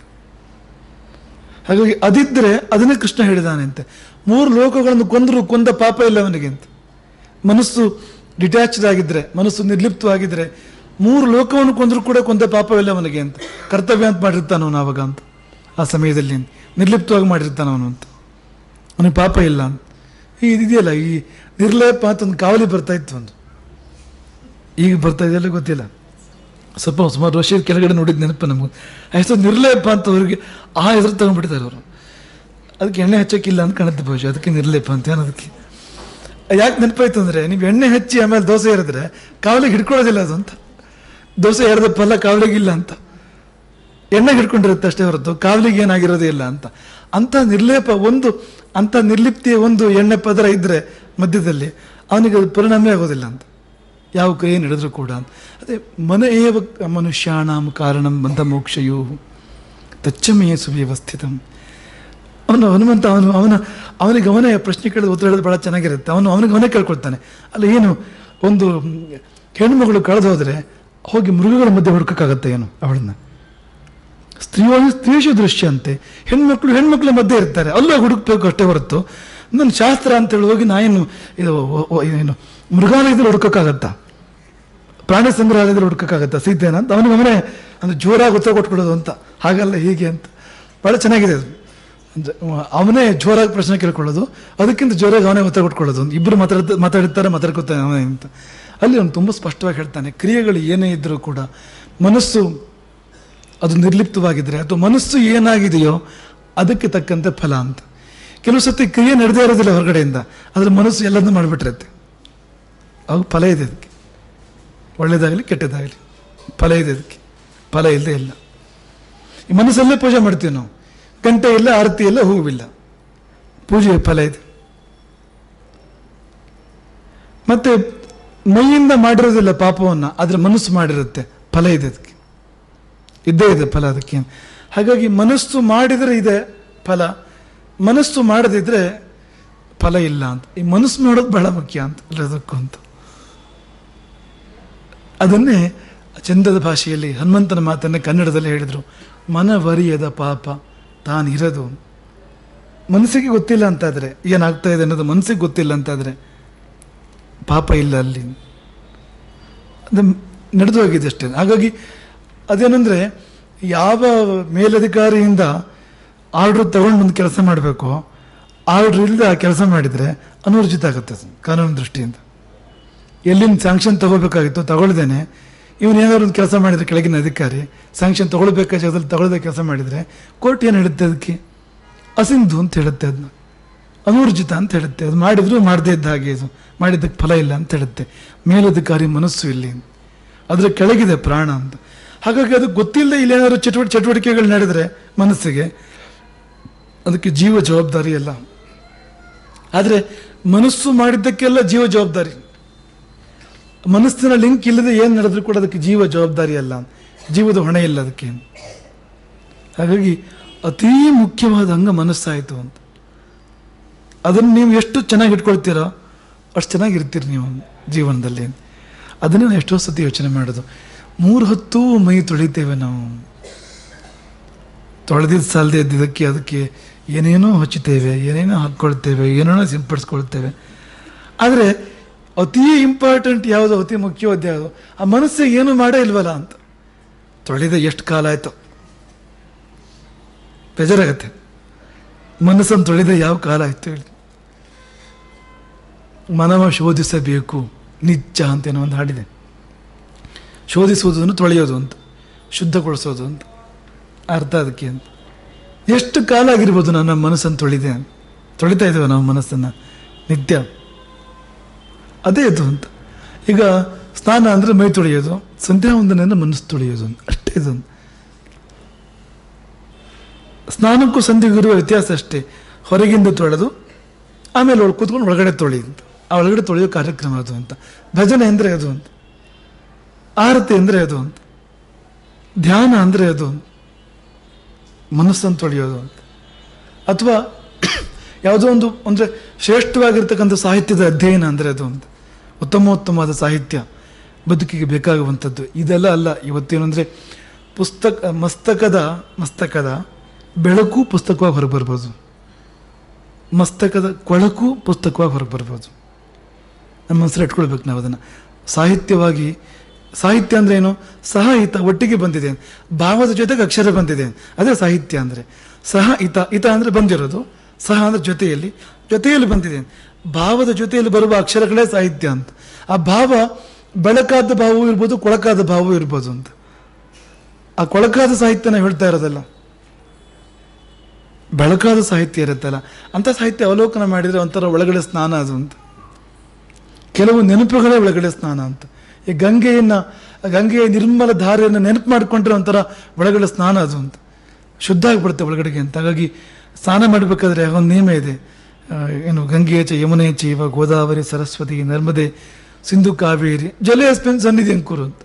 ಹಾಗಾಗಿ ಅದಿದ್ರೆ ಅದನ್ನೇ ಕೃಷ್ಣ ಹೇಳಿದಾನೆ ಅಂತೆ ಮೂರು ಲೋಕಗಳನ್ನು ಕೊಂದರೂ ಕೊಂದ ಪಾಪ ಇಲ್ಲ ಅವನಿಗೆ ಅಂತ ಮನಸ್ಸು ಡಿಟ್ಯಾಚ್ಡ್ ಆಗಿದ್ರೆ ಮನಸ್ಸು ನಿರ್ಲಿಪ್ತವಾಗಿದ್ರೆ ಮೂರು ಲೋಕವನ್ನು ಕೊಂದರೂ ಕೂಡ ಕೊಂದ ಪಾಪವಿಲ್ಲ ಅವನಿಗೆ ಅಂತ ಕರ್ತವ್ಯ ಅಂತ ಮಾಡಿರ್ತಾನ ಅವನು ಆವಾಗ ಅಂತ ಆ ಸಮಯದಲ್ಲಿ ನಿರ್ಲಿಪ್ತವಾಗಿ ಮಾಡಿರ್ತಾನ ಅವನು ಅಂತ ಅವನಿಗೆ ಪಾಪ ಇಲ್ಲ ಅಂತ ಈ ಇದೆಯಲ್ಲ ಈ ನಿರ್ಲೇಪ ಅಂತ ಒಂದು ಕಾವಲಿ ಬರ್ತಾ ಇತ್ತು ಒಂದು ಈಗ ಬರ್ತಾ ಇದೆಯಲ್ಲ ಗೊತ್ತಿಲ್ಲ ಸ್ವಲ್ಪ ಸುಮಾರು ವರ್ಷದ ಕೆಳಗಡೆ ನೋಡಿದ ನೆನಪು ನಮಗೆ ಅಷ್ಟೊಂದು ನಿರ್ಲೇಪ ಅಂತ ಅವ್ರಿಗೆ ಆ ಹೆಸರು ತಗೊಂಡ್ಬಿಟ್ಟಿದ್ದಾರೆ ಅವರು ಅದಕ್ಕೆ ಎಣ್ಣೆ ಹಚ್ಚೋಕ್ಕಿಲ್ಲ ಅಂತ ಕಾಣುತ್ತೆ ಬಹುಶಃ ಅದಕ್ಕೆ ನಿರ್ಲೇಪ ಅಂತ ಅನ್ನೋದಕ್ಕೆ ಯಾಕೆ ನೆನಪಾಯ್ತು ಅಂದರೆ ನೀವು ಎಣ್ಣೆ ಹಚ್ಚಿ ಆಮೇಲೆ ದೋಸೆ ಎರೆದ್ರೆ ಕಾವಲಿಗೆ ಹಿಡ್ಕೊಳ್ಳೋದಿಲ್ಲ ಅದು ಅಂತ ದೋಸೆ ಎರೆದ ಫಲ ಕಾವಲಿಗಿಲ್ಲ ಅಂತ ಎಣ್ಣೆ ಹಿಡ್ಕೊಂಡಿರುತ್ತೆ ಅಷ್ಟೇ ಹೊರತು ಕಾವಲಿಗೆ ಏನಾಗಿರೋದೇ ಇಲ್ಲ ಅಂತ ಅಂತ ನಿರ್ಲೇಪ ಒಂದು ಅಂತ ನಿರ್ಲಿಪ್ತಿಯ ಒಂದು ಎಣ್ಣೆ ಪದರ ಇದ್ರೆ ಮಧ್ಯದಲ್ಲಿ ಅವನಿಗೆ ಅದು ಪರಿಣಾಮವೇ ಆಗೋದಿಲ್ಲ ಅಂತ ಯಾವ ಕೈ ನಡೆದ್ರು ಕೂಡ ಅಂತ ಅದೇ ಮನ ಏವ ಮನುಷ್ಯಾಣಂ ಕಾರಣಂ ಬಂಧ ಮೋಕ್ಷಯೋ ತಚ್ಚಮೆಯೇ ಸುವ್ಯವಸ್ಥಿತಂ ಅವನು ಹನುಮಂತ ಅವನು ಅವನ ಅವನಿಗೆ ಅವನೇ ಪ್ರಶ್ನೆ ಕೇಳಿದ ಉತ್ತರ ಹೇಳೋದು ಭಾಳ ಚೆನ್ನಾಗಿರುತ್ತೆ ಅವನು ಅವನಿಗೆ ಅವನೇ ಕೇಳ್ಕೊಳ್ತಾನೆ ಅಲ್ಲ ಏನು ಒಂದು ಹೆಣ್ಮಗಳು ಕಳೆದು ಹೋದರೆ ಹೋಗಿ ಮೃಗಗಳ ಮಧ್ಯೆ ಹುಡುಕಕ್ಕಾಗತ್ತೆ ಏನು ಅವಳನ್ನ ಸ್ತ್ರೀಯೋ ಸ್ತ್ರೀಶು ದೃಶ್ಯ ಅಂತೆ ಹೆಣ್ಮಕ್ಳು ಹೆಣ್ಮಕ್ಳ ಮಧ್ಯೆ ಇರ್ತಾರೆ ಅಲ್ಲೇ ಹುಡುಕ್ಬೇಕು ಅಷ್ಟೇ ಹೊರತು ನನ್ನ ಶಾಸ್ತ್ರ ಅಂತ ಹೇಳಿ ಹೋಗಿ ನಾ ಏನು ಇದು ಒ- ಒ- ಏನು ಮೃಗಾಲಯದಲ್ಲಿ ಹುಡುಕಕ್ಕಾಗತ್ತಾ ಪ್ರಾಣಿ ಸಂಗ್ರಹಾಲಯದಲ್ಲಿ ಹುಡುಕಕ್ಕಾಗತ್ತಾ ಸೀತೆನ ಅಂತ ಅವನಿಗೆ ಅವನೇ ಅಂದ್ರೆ ಜೋರಾಗಿ ಉತ್ತರ ಕೊಟ್ಬಿಡೋದು ಅಂತ ಹಾಗಲ್ಲ ಹೀಗೆ ಅಂತ ಭಾಳ ಚೆನ್ನಾಗಿದೆ ಅದು ಅಂದ್ರೆ ಅವನೇ ಜೋರಾಗಿ ಪ್ರಶ್ನೆ ಕೇಳ್ಕೊಳ್ಳೋದು ಅದಕ್ಕಿಂತ ಜೋರಾಗಿ ಅವನೇ ಉತ್ತರ ಕೊಟ್ಕೊಳ್ಳೋದು ಇಬ್ಬರು ಮಾತಾಡ್ತಾ ಮಾತಾಡ್ತಾರೆ ಮಾತಾಡ್ಕೊತಾನೆ ಅವನೇ ಅಂತ ಅಲ್ಲಿ ಅವನು ತುಂಬ ಸ್ಪಷ್ಟವಾಗಿ ಹೇಳ್ತಾನೆ ಕ್ರಿಯೆಗಳು ಏನೇ ಇದ್ದರೂ ಕೂಡ ಮನಸ್ಸು ಅದು ನಿರ್ಲಿಪ್ತವಾಗಿದ್ರೆ ಅಥವಾ ಮನಸ್ಸು ಏನಾಗಿದೆಯೋ ಅದಕ್ಕೆ ತಕ್ಕಂತೆ ಫಲ ಅಂತ ಕೆಲವು ಸತಿ ಕ್ರಿಯೆ ನಡೆದೇ ಇರೋದಿಲ್ಲ ಹೊರಗಡೆಯಿಂದ ಅದ್ರ ಮನಸ್ಸು ಎಲ್ಲದನ್ನೂ ಮಾಡಿಬಿಟ್ಟಿರುತ್ತೆ ಅವಾಗ ಫಲ ಇದೆ ಅದಕ್ಕೆ ಒಳ್ಳೇದಾಗಲಿ ಕೆಟ್ಟದಾಗಲಿ ಫಲ ಇದೆ ಅದಕ್ಕೆ ಫಲ ಇಲ್ಲದೆ ಇಲ್ಲ ಈ ಮನಸ್ಸಲ್ಲೇ ಪೂಜೆ ಮಾಡ್ತೀವಿ ನಾವು ಗಂಟೆ ಇಲ್ಲ ಆರತಿ ಇಲ್ಲ ಹೂವಿಲ್ಲ ಪೂಜೆಯ ಫಲ ಇದೆ ಮತ್ತೆ ಮೈಯಿಂದ ಮಾಡಿರೋದಿಲ್ಲ ಪಾಪವನ್ನು ಆದರೆ ಮನಸ್ಸು ಮಾಡಿರುತ್ತೆ ಫಲ ಇದೆ ಅದಕ್ಕೆ ಇದ್ದೇ ಇದೆ ಫಲ ಅದಕ್ಕೆ ಹಾಗಾಗಿ ಮನಸ್ಸು ಮಾಡಿದರೆ ಇದೆ ಫಲ ಮನಸ್ಸು ಮಾಡದಿದ್ರೆ ಫಲ ಇಲ್ಲ ಅಂತ ಈ ಮನಸ್ಸು ಮಾಡೋದು ಬಹಳ ಮುಖ್ಯ ಅಂತ ಎಲ್ಲದಕ್ಕೂ ಅಂತ ಅದನ್ನೇ ಚಂದದ ಭಾಷೆಯಲ್ಲಿ ಹನುಮಂತನ ಮಾತನ್ನೇ ಕನ್ನಡದಲ್ಲಿ ಹೇಳಿದರು ಮನವರಿಯದ ಪಾಪ ತಾನಿರದು ಮನಸ್ಸಿಗೆ ಗೊತ್ತಿಲ್ಲ ಅಂತಾದರೆ ಏನಾಗ್ತಾ ಇದೆ ಅನ್ನೋದು ಮನಸ್ಸಿಗೆ ಗೊತ್ತಿಲ್ಲ ಅಂತಾದರೆ ಪಾಪ ಇಲ್ಲ ಅಲ್ಲಿ ಅದು ನಡೆದು ಹೋಗಿದೆ ಅಷ್ಟೇ ಹಾಗಾಗಿ ಅದೇನೆಂದರೆ ಯಾವ ಮೇಲಧಿಕಾರಿಯಿಂದ ಆರ್ಡ್ರ್ ತಗೊಂಡು ಒಂದು ಕೆಲಸ ಮಾಡಬೇಕು ಆರ್ಡ್ರ್ ಇಲ್ಲದೆ ಆ ಕೆಲಸ ಮಾಡಿದರೆ ಅನೂರ್ಜಿತ ಆಗುತ್ತೆ ಅದು ಕಾನೂನು ದೃಷ್ಟಿಯಿಂದ ಎಲ್ಲಿಂದ ಸ್ಯಾಂಕ್ಷನ್ ತಗೋಬೇಕಾಗಿತ್ತು ತಗೊಳ್ದೇನೆ ಇವನು ಏನಾದ್ರು ಒಂದು ಕೆಲಸ ಮಾಡಿದರೆ ಕೆಳಗಿನ ಅಧಿಕಾರಿ ಸ್ಯಾಂಕ್ಷನ್ ತಗೊಳ್ಬೇಕಾದ ಜಾಗದಲ್ಲಿ ತಗೊಳ್ಳದೆ ಕೆಲಸ ಮಾಡಿದರೆ ಕೋರ್ಟ್ ಏನು ಹೇಳುತ್ತೆ ಅದಕ್ಕೆ ಅಸಿಂಧು ಅಂತ ಹೇಳುತ್ತೆ ಅದನ್ನ ಅನೂರ್ಜಿತ ಅಂತ ಹೇಳುತ್ತೆ ಅದು ಮಾಡಿದ್ರು ಮಾಡದೇ ಇದ್ದ ಹಾಗೆ ಇದು ಮಾಡಿದ್ದಕ್ಕೆ ಫಲ ಇಲ್ಲ ಅಂತ ಹೇಳುತ್ತೆ ಮೇಲಧಿಕಾರಿ ಮನಸ್ಸು ಇಲ್ಲಿ ಅದರ ಕೆಳಗಿದೆ ಪ್ರಾಣ ಅಂತ ಹಾಗಾಗಿ ಅದು ಗೊತ್ತಿಲ್ಲದೆ ಇಲ್ಲೇನಾದ್ರು ಚಟುವಟಿ ಚಟುವಟಿಕೆಗಳು ನಡೆದರೆ ಮನಸ್ಸಿಗೆ ಅದಕ್ಕೆ ಜೀವ ಜವಾಬ್ದಾರಿ ಅಲ್ಲ ಆದರೆ ಮನಸ್ಸು ಮಾಡಿದ್ದಕ್ಕೆಲ್ಲ ಜೀವ ಜವಾಬ್ದಾರಿ ಮನಸ್ಸಿನ ಲಿಂಕ್ ಇಲ್ಲದೆ ಏನು ನಡೆದ್ರೂ ಕೂಡ ಅದಕ್ಕೆ ಜೀವ ಜವಾಬ್ದಾರಿ ಅಲ್ಲ ಜೀವದ ಹೊಣೆ ಇಲ್ಲ ಅದಕ್ಕೆ ಹಾಗಾಗಿ ಅತೀ ಮುಖ್ಯವಾದ ಅಂಗ ಮನಸ್ಸಾಯಿತು ಅಂತ ಅದನ್ನು ನೀವು ಎಷ್ಟು ಚೆನ್ನಾಗಿ ಇಟ್ಕೊಳ್ತೀರೋ ಅಷ್ಟು ಚೆನ್ನಾಗಿರ್ತೀರಿ ನೀವು ಜೀವನದಲ್ಲಿ ಅದನ್ನೇ ನಾನು ಎಷ್ಟೋ ಸತಿ ಯೋಚನೆ ಮಾಡೋದು ಮೂರು ಹೊತ್ತು ಮೈ ತೊಳಿತೇವೆ ನಾವು ತೊಳೆದಿದ್ದು ಸಾಲದೆ ಇದ್ದಿದ್ದಕ್ಕೆ ಅದಕ್ಕೆ ಏನೇನೋ ಹಚ್ಚುತ್ತೇವೆ ಏನೇನೋ ಹಾಕ್ಕೊಳ್ತೇವೆ ಏನೇನೋ ಸಿಂಪಡಿಸ್ಕೊಳ್ತೇವೆ ಆದರೆ ಅತಿ ಇಂಪಾರ್ಟೆಂಟ್ ಯಾವುದು ಅತಿ ಮುಖ್ಯವಾದ ಯಾವುದು ಆ ಮನಸ್ಸಿಗೆ ಏನು ಮಾಡೇ ಇಲ್ವಲ್ಲ ಅಂತ ತೊಳೆದ ಎಷ್ಟು ಕಾಲ ಆಯಿತು ಬೇಜಾರಾಗತ್ತೆ ಮನಸ್ಸನ್ನು ತೊಳೆದ ಯಾವ ಕಾಲ ಆಯ್ತು ಹೇಳಿ ಮನವ ಶೋಧಿಸಬೇಕು ನಿಜ ಅಂತ ಏನೋ ಒಂದು ಹಾಡಿದೆ ಶೋಧಿಸುವುದನ್ನು ತೊಳೆಯೋದು ಅಂತ ಶುದ್ಧಗೊಳಿಸೋದು ಅಂತ ಅರ್ಥ ಅದಕ್ಕೆ ಅಂತ ಎಷ್ಟು ಕಾಲ ಆಗಿರ್ಬೋದು ನನ್ನ ಮನಸ್ಸನ್ನು ತೊಳಿದೆ ಅಂತ ತೊಳಿತಾ ಇದ್ದೇವೆ ನಾವು ಮನಸ್ಸನ್ನು ನಿತ್ಯ ಅದೇ ಇದು ಅಂತ ಈಗ ಸ್ನಾನ ಅಂದರೆ ಮೈ ತೊಳೆಯೋದು ಸಂಧ್ಯಾ ವಂದನೆಯಿಂದ ಮನಸ್ಸು ತೊಳೆಯೋದು ಅಂತ ಅಷ್ಟೇ ಇದು ಅಂತ ಸ್ನಾನಕ್ಕೂ ಸಂಧಿಗೂ ಇರುವ ವ್ಯತ್ಯಾಸ ಅಷ್ಟೇ ಹೊರಗಿಂದ ತೊಳೆದು ಆಮೇಲೆ ಒಳಗೆ ಕೂತ್ಕೊಂಡು ಒಳಗಡೆ ತೊಳಿ ಅಂತ ಆ ಒಳಗಡೆ ತೊಳೆಯೋ ಕಾರ್ಯಕ್ರಮ ಅದು ಅಂತ ಭಜನೆ ಅಂದರೆ ಅದು ಅಂತ ಆರತಿ ಅಂದರೆ ಅದು ಅಂತ ಧ್ಯಾನ ಅಂದರೆ ಅದು ಅಂತ ಮನಸ್ಸನ್ನು ತೊಳೆಯೋದು ಅಂತ ಅಥವಾ ಯಾವುದೋ ಒಂದು ಅಂದರೆ ಶ್ರೇಷ್ಠವಾಗಿರ್ತಕ್ಕಂಥ ಸಾಹಿತ್ಯದ ಅಧ್ಯಯನ ಅಂದರೆ ಅದು ಒಂದು ಉತ್ತಮೋತ್ತಮವಾದ ಸಾಹಿತ್ಯ ಬದುಕಿಗೆ ಬೇಕಾಗುವಂಥದ್ದು ಇದೆಲ್ಲ ಅಲ್ಲ ಇವತ್ತೇನೆಂದರೆ ಪುಸ್ತಕ ಮಸ್ತಕದ ಮಸ್ತಕದ ಬೆಳಕು ಪುಸ್ತಕವಾಗಿ ಹೊರಗೆ ಬರ್ಬೋದು ಮಸ್ತಕದ ಕೊಳಕು ಪುಸ್ತಕವಾಗಿ ಹೊರಗೆ ಬರ್ಬೋದು ನಮ್ಮ ಮನಸ್ಸಲ್ಲಿ ಇಟ್ಕೊಳ್ಬೇಕು ನಾವು ಅದನ್ನು ಸಾಹಿತ್ಯವಾಗಿ ಸಾಹಿತ್ಯ ಅಂದರೆ ಏನು ಸಹ ಹಿತ ಒಟ್ಟಿಗೆ ಬಂದಿದೆ ಭಾವದ ಜೊತೆಗೆ ಅಕ್ಷರ ಬಂದಿದೆ ಅದೇ ಸಾಹಿತ್ಯ ಅಂದರೆ ಸಹ ಹಿತ ಹಿತ ಅಂದರೆ ಬಂದಿರೋದು ಸಹ ಅಂದರೆ ಜೊತೆಯಲ್ಲಿ ಜೊತೆಯಲ್ಲಿ ಬಂದಿದೆ ಭಾವದ ಜೊತೆಯಲ್ಲಿ ಬರುವ ಅಕ್ಷರಗಳೇ ಸಾಹಿತ್ಯ ಅಂತ ಆ ಭಾವ ಬೆಳಕಾದ ಭಾವವೂ ಇರ್ಬೋದು ಕೊಳಕಾದ ಭಾವವೂ ಇರ್ಬೋದು ಅಂತ ಆ ಕೊಳಕಾದ ಸಾಹಿತ್ಯನ ಹೇಳ್ತಾ ಇರೋದಲ್ಲ ಬೆಳಕಾದ ಸಾಹಿತ್ಯ ಇರುತ್ತಲ್ಲ ಅಂಥ ಸಾಹಿತ್ಯ ಅವಲೋಕನ ಮಾಡಿದರೆ ಒಂಥರ ಒಳಗಡೆ ಸ್ನಾನ ಅದು ಅಂತ ಕೆಲವು ನೆನಪುಗಳೇ ಒಳಗಡೆ ಸ್ನಾನ ಅಂತ ಈ ಗಂಗೆಯನ್ನು ಗಂಗೆಯ ನಿರ್ಮಲ ಧಾರೆಯನ್ನು ನೆನಪು ಮಾಡಿಕೊಂಡ್ರೆ ಒಂಥರ ಒಳಗಡೆ ಸ್ನಾನ ಅದು ಅಂತ ಶುದ್ಧ ಆಗಿಬಿಡುತ್ತೆ ಒಳಗಡೆಗೆ ಅಂತ ಹಾಗಾಗಿ ಸ್ನಾನ ಮಾಡಬೇಕಾದ್ರೆ ಒಂದು ನಿಯಮ ಇದೆ ಆ, ಏನು ಗಂಗೆ ಚ ಯಮುನೆ ಚೈವ ಗೋದಾವರಿ ಸರಸ್ವತಿ ನರ್ಮದೆ ಸಿಂಧು ಕಾವೇರಿ ಜಲೇಸ್ಮಿನ್ ಸನ್ನಿಧಿ ಅಂಕುರು ಅಂತ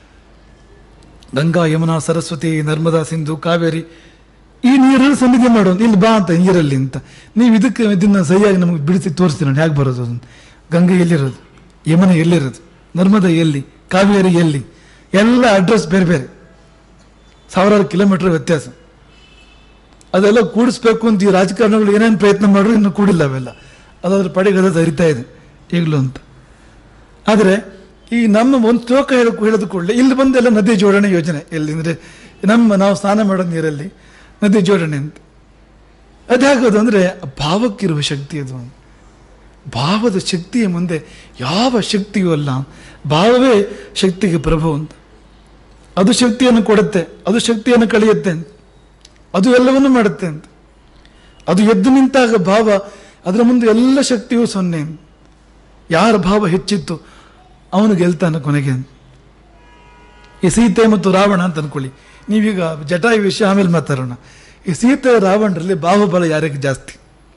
ಗಂಗಾ ಯಮುನಾ ಸರಸ್ವತಿ ನರ್ಮದಾ ಸಿಂಧು ಕಾವೇರಿ ಈ ನೀರಲ್ಲಿ ಸನ್ನಿಧಿ ಮಾಡೋದು ಇಲ್ಲಿ ಬಾ ಅಂತ ನೀರಲ್ಲಿ ಅಂತ ನೀವು ಇದಕ್ಕೆ ಇದನ್ನ ಸರಿಯಾಗಿ ನಮಗೆ ಬಿಡಿಸಿ ತೋರಿಸ್ತೀನಿ ನೋಡಿ ಹೇಗೆ ಬರೋದು ಅದನ್ನು ಗಂಗೆ ಎಲ್ಲಿರೋದು ಯಮುನೆ ಎಲ್ಲಿರೋದು ನರ್ಮದಾ ಎಲ್ಲಿ ಕಾವೇರಿ ಎಲ್ಲಿ ಎಲ್ಲ ಅಡ್ರೆಸ್ ಬೇರೆ ಬೇರೆ ಸಾವಿರಾರು ಕಿಲೋಮೀಟರ್ ವ್ಯತ್ಯಾಸ ಅದೆಲ್ಲ ಕೂಡಿಸ್ಬೇಕು ಅಂತ ಈ ರಾಜಕಾರಣಿಗಳು ಏನೇನು ಪ್ರಯತ್ನ ಮಾಡಿದ್ರು ಇನ್ನು ಕೂಡಿಲ್ಲ ಅವೆಲ್ಲ ಅದಾದ್ರ ಪಡೆಗೆ ಅದು ಹರಿತಾ ಇದೆ ಈಗಲೂ ಅಂತ ಆದರೆ ಈ ನಮ್ಮ ಒಂದು ಶ್ಲೋಕ ಹೇಳ ಹೇಳಿದ ಕೂಡಲೇ ಇಲ್ಲಿ ಬಂದೆಲ್ಲ ನದಿ ಜೋಡಣೆ ಯೋಜನೆ ಎಲ್ಲಿ ಅಂದರೆ ನಮ್ಮ ನಾವು ಸ್ನಾನ ಮಾಡೋ ನೀರಲ್ಲಿ ನದಿ ಜೋಡಣೆ ಅಂತ ಅದಾಗೋದು ಅಂದರೆ ಭಾವಕ್ಕಿರುವ ಶಕ್ತಿ ಅದು ಭಾವದ ಶಕ್ತಿಯ ಮುಂದೆ ಯಾವ ಶಕ್ತಿಯೂ ಅಲ್ಲ ಭಾವವೇ ಶಕ್ತಿಗೆ ಪ್ರಭು ಅಂತ ಅದು ಶಕ್ತಿಯನ್ನು ಕೊಡುತ್ತೆ ಅದು ಶಕ್ತಿಯನ್ನು ಕಳೆಯುತ್ತೆ ಅಂತ ಅದು ಎಲ್ಲವನ್ನೂ ಮಾಡುತ್ತೆ ಅಂತ ಅದು ಎದ್ದು ನಿಂತಾಗ ಭಾವ ಅದರ ಮುಂದೆ ಎಲ್ಲ ಶಕ್ತಿಯೂ ಸೊನ್ನೆ ಯಾರ ಭಾವ ಹೆಚ್ಚಿತ್ತು ಅವನು ಗೆಲ್ತಾನೆ ಕೊನೆಗೆ ಈ ಸೀತೆ ಮತ್ತು ರಾವಣ ಅಂತ ಅನ್ಕೊಳ್ಳಿ ನೀವೀಗ ಜಟಾಯು ವಿಷಯ ಆಮೇಲೆ ಮಾತಾಡೋಣ ಈ ಸೀತೆ ರಾವಣರಲ್ಲಿ ಬಾಹುಬಲ ಯಾರಿಗೆ ಜಾಸ್ತಿ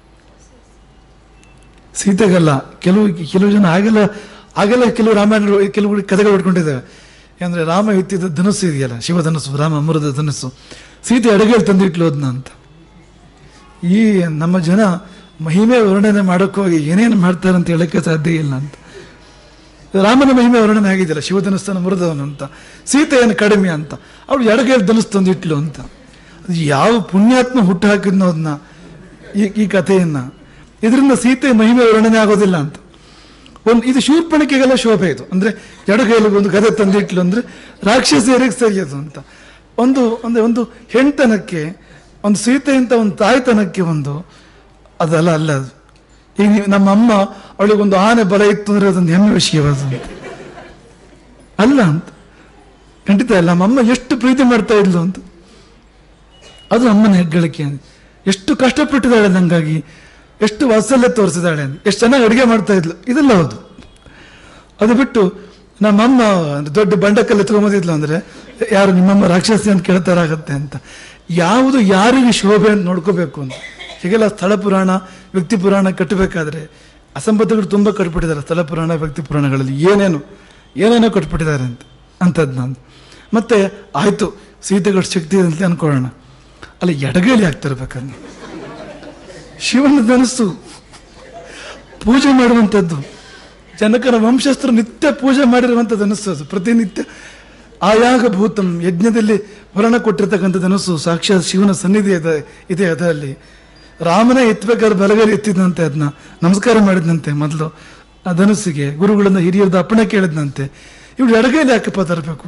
ಸೀತೆಗಲ್ಲ ಕೆಲವು ಕೆಲವು ಜನ ಆಗೆಲ್ಲ ಆಗೆಲ್ಲ ಕೆಲವು ರಾಮಾಯಣ ಕೆಲವು ಕಥೆಗಳು ಹೊಡ್ಕೊಂಡಿದ್ದಾವೆ ಅಂದರೆ ರಾಮ ಎತ್ತಿದ ಧನುಸ್ಸು ಇದೆಯಲ್ಲ ಶಿವಧನುಸ್ಸು ರಾಮ ಅಮೃತ ಧನುಸ್ಸು ಸೀತೆ ಅಡುಗೆಯಲ್ಲಿ ತಂದಿಟ್ಲು ಅದನ್ನ ಅಂತ ಈ ನಮ್ಮ ಜನ ಮಹಿಮೆ ವರ್ಣನೆ ಮಾಡೋಕ್ಕೆ ಹೋಗಿ ಏನೇನು ಮಾಡ್ತಾರೆ ಅಂತ ಹೇಳಕ್ಕೆ ಸಾಧ್ಯ ಇಲ್ಲ ಅಂತ ರಾಮನ ಮಹಿಮೆ ವರ್ಣನೆ ಆಗಿದೆಯಲ್ಲ ಶಿವಧನುಸ್ತನ ಮೃದವನು ಅಂತ ಸೀತೆಯನ್ನು ಕಡಿಮೆ ಅಂತ ಅವಳು ಎಡಗೈಯಲ್ಲಿ ಧನುಸ್ ತಂದಿಟ್ಲು ಅಂತ ಅದು ಯಾವ ಪುಣ್ಯಾತ್ಮ ಹುಟ್ಟು ಹಾಕಿದ್ನೋ ಅದನ್ನ ಈ ಈ ಕಥೆಯನ್ನ ಇದರಿಂದ ಸೀತೆ ಮಹಿಮೆ ವರ್ಣನೆ ಆಗೋದಿಲ್ಲ ಅಂತ ಒಂದು ಇದು ಶೂರ್ಪಣಿಕೆಗೆಲ್ಲ ಶೋಭೆ ಇದು ಅಂದ್ರೆ ಎಡಗೈಯಲ್ಲಿ ಒಂದು ಗದೆ ತಂದಿಟ್ಲು ಅಂದ್ರೆ ರಾಕ್ಷಸಿಯರಿಗೆ ಸರಿಯದು ಅಂತ ಒಂದು ಅಂದ್ರೆ ಒಂದು ಹೆಣ್ತನಕ್ಕೆ ಒಂದು ಸೀತೆ ಅಂತ ಒಂದು ತಾಯ್ತನಕ್ಕೆ ಒಂದು ಅದಲ್ಲ ಅಲ್ಲ ಅದು ಈಗ ನೀವು ನಮ್ಮ ಅಮ್ಮ ಅವಳಿಗೊಂದು ಆನೆ ಬಲ ಇತ್ತು ಅಂದ್ರೆ ಅದೊಂದು ಹೆಮ್ಮೆ ವಿಷಯವಾದ ಅಲ್ಲ ಅಂತ ಖಂಡಿತ ಅಲ್ಲ ನಮ್ಮ ಅಮ್ಮ ಎಷ್ಟು ಪ್ರೀತಿ ಮಾಡ್ತಾ ಇದ್ಲು ಅಂತ ಅದು ಅಮ್ಮನ ಹೆಗ್ಗಳಿಕೆ ಅಂತ. ಎಷ್ಟು ಕಷ್ಟಪಟ್ಟಿದ್ದಾಳೆ ನಂಗಾಗಿ ಎಷ್ಟು ವಾತ್ಸಲ್ಯ ತೋರಿಸಿದಾಳೆ ಅಂತ. ಎಷ್ಟು ಚೆನ್ನಾಗಿ ಅಡುಗೆ ಮಾಡ್ತಾ ಇದ್ಲು ಇದೆಲ್ಲ ಹೌದು ಅದು ಬಿಟ್ಟು ನಮ್ಮಮ್ಮ ದೊಡ್ಡ ಬಂಡಕಲ್ಲಿ ಎತ್ಕೊಂಬಂದಿದ್ಲು ಅಂದ್ರೆ ಯಾರು ನಿಮ್ಮಮ್ಮ ರಾಕ್ಷಸಿ ಅಂತ ಕೇಳ್ತಾರಾಗತ್ತೆ ಅಂತ ಯಾವುದು ಯಾರಿಗೆ ಶೋಭೆ ಅಂತ ನೋಡ್ಕೋಬೇಕು ಅಂತ ಹೀಗೆಲ್ಲ ಸ್ಥಳ ಪುರಾಣ ವ್ಯಕ್ತಿ ಪುರಾಣ ಕಟ್ಟಬೇಕಾದ್ರೆ ಅಸಂಬದ್ಧಗಳು ತುಂಬ ಕಟ್ಬಿಟ್ಟಿದ್ದಾರೆ ಸ್ಥಳ ಪುರಾಣ ವ್ಯಕ್ತಿ ಪುರಾಣಗಳಲ್ಲಿ ಏನೇನು ಏನೇನೋ ಕಟ್ಬಿಟ್ಟಿದ್ದಾರೆ ಅಂತ ಅಂಥದ್ದು ನಾನು ಮತ್ತೆ ಆಯಿತು ಸೀತೆಗಳ ಶಕ್ತಿ ಇದೆ ಅಂತ ಅನ್ಕೊಳ್ಳೋಣ ಅಲ್ಲಿ ಎಡಗೈಲಿ ಆಗ್ತಿರ್ಬೇಕಂದ್ರೆ ಶಿವನ ಧನಸ್ಸು ಪೂಜೆ ಮಾಡುವಂಥದ್ದು ಜನಕರ ವಂಶಸ್ಥರು ನಿತ್ಯ ಪೂಜೆ ಮಾಡಿರುವಂಥ ಧನಸ್ಸು ಅದು ಪ್ರತಿನಿತ್ಯ ಆಯಾಗ ಭೂತಂ ಯಜ್ಞದಲ್ಲಿ ವರ್ಣ ಕೊಟ್ಟಿರ್ತಕ್ಕಂಥ ಧನಸ್ಸು ಸಾಕ್ಷಾತ್ ಶಿವನ ಸನ್ನಿಧಿ ಇದೆ ಇದೆ ಅದರಲ್ಲಿ ರಾಮನೇ ಎತ್ತಬೇಕಾದ್ರೆ ಬಲಗೈಲಿ ಎತ್ತಿದಂತೆ ಅದನ್ನ ನಮಸ್ಕಾರ ಮಾಡಿದಂತೆ ಮೊದಲು ಆ ಧನಸ್ಸಿಗೆ ಗುರುಗಳಿಂದ ಹಿರಿಯರದ ಅಪ್ಪಣೆ ಕೇಳಿದ್ನಂತೆ ಇವಳು ಎಡಗೈಲಿ ಯಾಕಪ್ಪ ತರಬೇಕು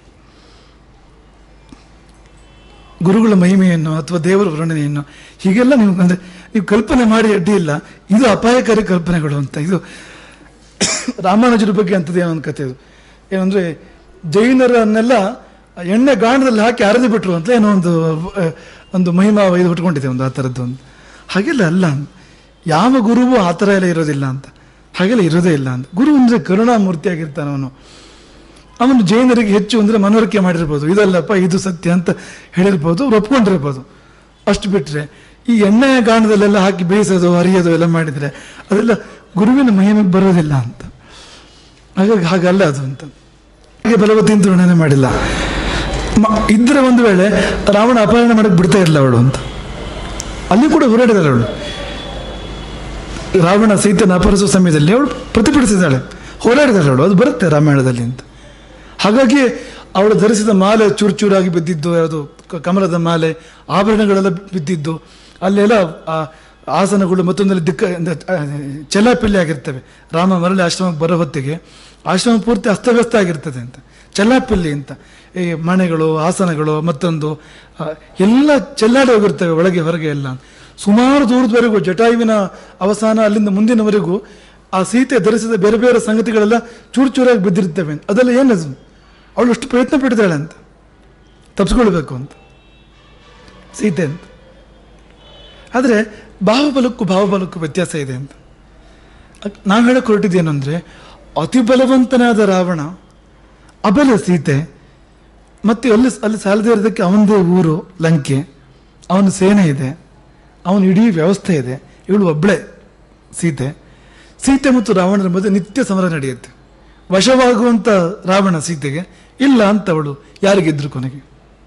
ಗುರುಗಳ ಮಹಿಮೆಯನ್ನು ಅಥವಾ ದೇವರ ವರ್ಣನೆಯನ್ನು ಹೀಗೆಲ್ಲ ನೀವು ಅಂದರೆ ನೀವು ಕಲ್ಪನೆ ಮಾಡಿ ಅಡ್ಡಿ ಇಲ್ಲ ಇದು ಅಪಾಯಕಾರಿ ಕಲ್ಪನೆಗಳು ಅಂತ ಇದು ರಾಮಾನುಜರ ಬಗ್ಗೆ ಅಂಥದ್ದು ಏನೋ ಒಂದು ಕಥೆ ಇದು ಏನಂದ್ರೆ ಜೈನರನ್ನೆಲ್ಲ ಎಣ್ಣೆ ಗಾಣದಲ್ಲಿ ಹಾಕಿ ಅರೆದು ಬಿಟ್ರು ಅಂತ ಏನೋ ಒಂದು ಆ, ಒಂದು ಮಹಿಮಾ ಇದು ಹುಟ್ಕೊಂಡಿದೆ ಒಂದು ಆ ಥರದ್ದು ಒಂದು ಹಾಗೆಲ್ಲ ಅಲ್ಲ ಯಾವ ಗುರುವು ಆ ಥರ ಎಲ್ಲ ಇರೋದಿಲ್ಲ ಅಂತ ಹಾಗೆಲ್ಲ ಇರೋದೇ ಇಲ್ಲ ಅಂತ ಗುರು ಅಂದರೆ ಕರುಣಾಮೂರ್ತಿ ಆಗಿರ್ತಾನೆ ಅವನು ಅವನು ಜೈನರಿಗೆ ಹೆಚ್ಚು ಅಂದರೆ ಮನವರಿಕೆ ಮಾಡಿರ್ಬೋದು ಇದಲ್ಲಪ್ಪ ಇದು ಸತ್ಯ ಅಂತ ಹೇಳಿರ್ಬೋದು ಅವ್ರು ಒಪ್ಕೊಂಡಿರ್ಬೋದು ಅಷ್ಟು ಬಿಟ್ಟರೆ ಈ ಎಣ್ಣೆ ಗಾಣದಲ್ಲೆಲ್ಲ ಹಾಕಿ ಬೇಯಿಸೋದು ಅರಿಯೋದು ಎಲ್ಲ ಮಾಡಿದರೆ ಅದೆಲ್ಲ ಗುರುವಿನ ಮಹಿಮೆಗೆ ಬರೋದಿಲ್ಲ ಅಂತ ಹಾಗಾಗಿ ಹಾಗಲ್ಲ ಅದು ಅಂತ ಹಾಗೆ ಬಲವತಿಯಿಂದ ವರ್ಣನೆ ಮಾಡಿಲ್ಲ ಮ- ಇದ್ರೆ ಒಂದು ವೇಳೆ ರಾವಣ ಅಪಹರಣ ಮಾಡಕ್ಕೆ ಬಿಡ್ತಾ ಇರಲಿಲ್ಲ ಅವಳು ಅಂತ ಅಲ್ಲಿ ಕೂಡ ಹೋರಾಡಿದಾಳೆ ಅವಳು ರಾವಣ ಸೀತೆಯನ್ನು ಅಪಹರಿಸುವ ಸಮಯದಲ್ಲಿ ಅವಳು ಪ್ರತಿಭಟಿಸಿದ್ದಾಳೆ ಹೋರಾಡಿದಾಳೆ ಅವಳು ಅದು ಬರುತ್ತೆ ರಾಮಾಯಣದಲ್ಲಿ ಅಂತ ಹಾಗಾಗಿ ಅವಳು ಧರಿಸಿದ ಮಾಲೆ ಚೂರು ಚೂರಾಗಿ ಬಿದ್ದಿದ್ದು ಯಾವುದು ಕ- ಕಮಲದ ಮಾಲೆ ಆಭರಣಗಳೆಲ್ಲ ಬಿದ್ದಿದ್ದು ಅಲ್ಲೆಲ್ಲ ಆ ಆಸನಗಳು ಮತ್ತೊಂದಲ್ಲಿ ದಿಕ್ಕ ಅಂದ್ರೆ, ಆ, ಚೆಲ್ಲಾಪಿಲ್ಲಿ ಆಗಿರ್ತವೆ ರಾಮ ಮರಳಿ ಆಶ್ರಮಕ್ಕೆ ಬರೋ ಹೊತ್ತಿಗೆ ಆಶ್ರಮ ಪೂರ್ತಿ ಅಸ್ತವ್ಯಸ್ತ ಆಗಿರ್ತದೆ ಅಂತ ಚೆಲ್ಲಾಪಿಲ್ಲಿ ಅಂತ ಈ ಮಣೆಗಳು ಆಸನಗಳು ಮತ್ತೊಂದು ಆ, ಎಲ್ಲ ಚೆಲ್ಲಾಡಿ ಹೋಗಿರ್ತವೆ ಒಳಗೆ ಹೊರಗೆ ಎಲ್ಲ ಸುಮಾರು ದೂರದವರೆಗೂ ಜಟಾಯುವಿನ ಅವಸಾನ ಅಲ್ಲಿಂದ ಮುಂದಿನವರೆಗೂ ಆ ಸೀತೆ ಧರಿಸಿದ ಬೇರೆ ಬೇರೆ ಸಂಗತಿಗಳೆಲ್ಲ ಚೂರು ಚೂರಾಗಿ ಬಿದ್ದಿರ್ತವೆ ಅದೆಲ್ಲ ಏನದು ಅವಳು ಅಷ್ಟು ಪ್ರಯತ್ನ ಪಟ್ಟಿದ್ದಾಳೆ ಅಂತ ತಪ್ಪಿಸ್ಕೊಳ್ಬೇಕು ಅಂತ ಸೀತೆ ಅಂತ ಆದರೆ ಬಾಹುಬಲಕ್ಕೂ ಭಾವಬಲಕ್ಕೂ ವ್ಯತ್ಯಾಸ ಇದೆ ಅಂತ ಅಕ್- ನಾವು ಹೇಳಕ್ಕೆ ಹೊರಟಿದ್ದೇನು ಅಂದರೆ ಅತಿ ಬಲವಂತನಾದ ರಾವಣ ಅಬಲ ಸೀತೆ ಮತ್ತೆ ಅಲ್ಲಿ ಅಲ್ಲಿ ಸಾಲದೇ ಇರೋದಕ್ಕೆ ಅವನದೇ ಊರು ಲಂಕೆ ಅವನ ಸೇನೆ ಇದೆ ಅವನ ಇಡೀ ವ್ಯವಸ್ಥೆ ಇದೆ ಇವಳು ಒಬ್ಬಳೆ ಸೀತೆ ಸೀತೆ ಮತ್ತು ರಾವಣರ ಮಧ್ಯೆ ನಿತ್ಯ ಸಮರ ನಡೆಯುತ್ತೆ ವಶವಾಗುವಂತ ರಾವಣ ಸೀತೆಗೆ ಇಲ್ಲ ಅಂತ ಅವಳು ಯಾರಿಗಿದ್ರು ಕೊನೆಗೆ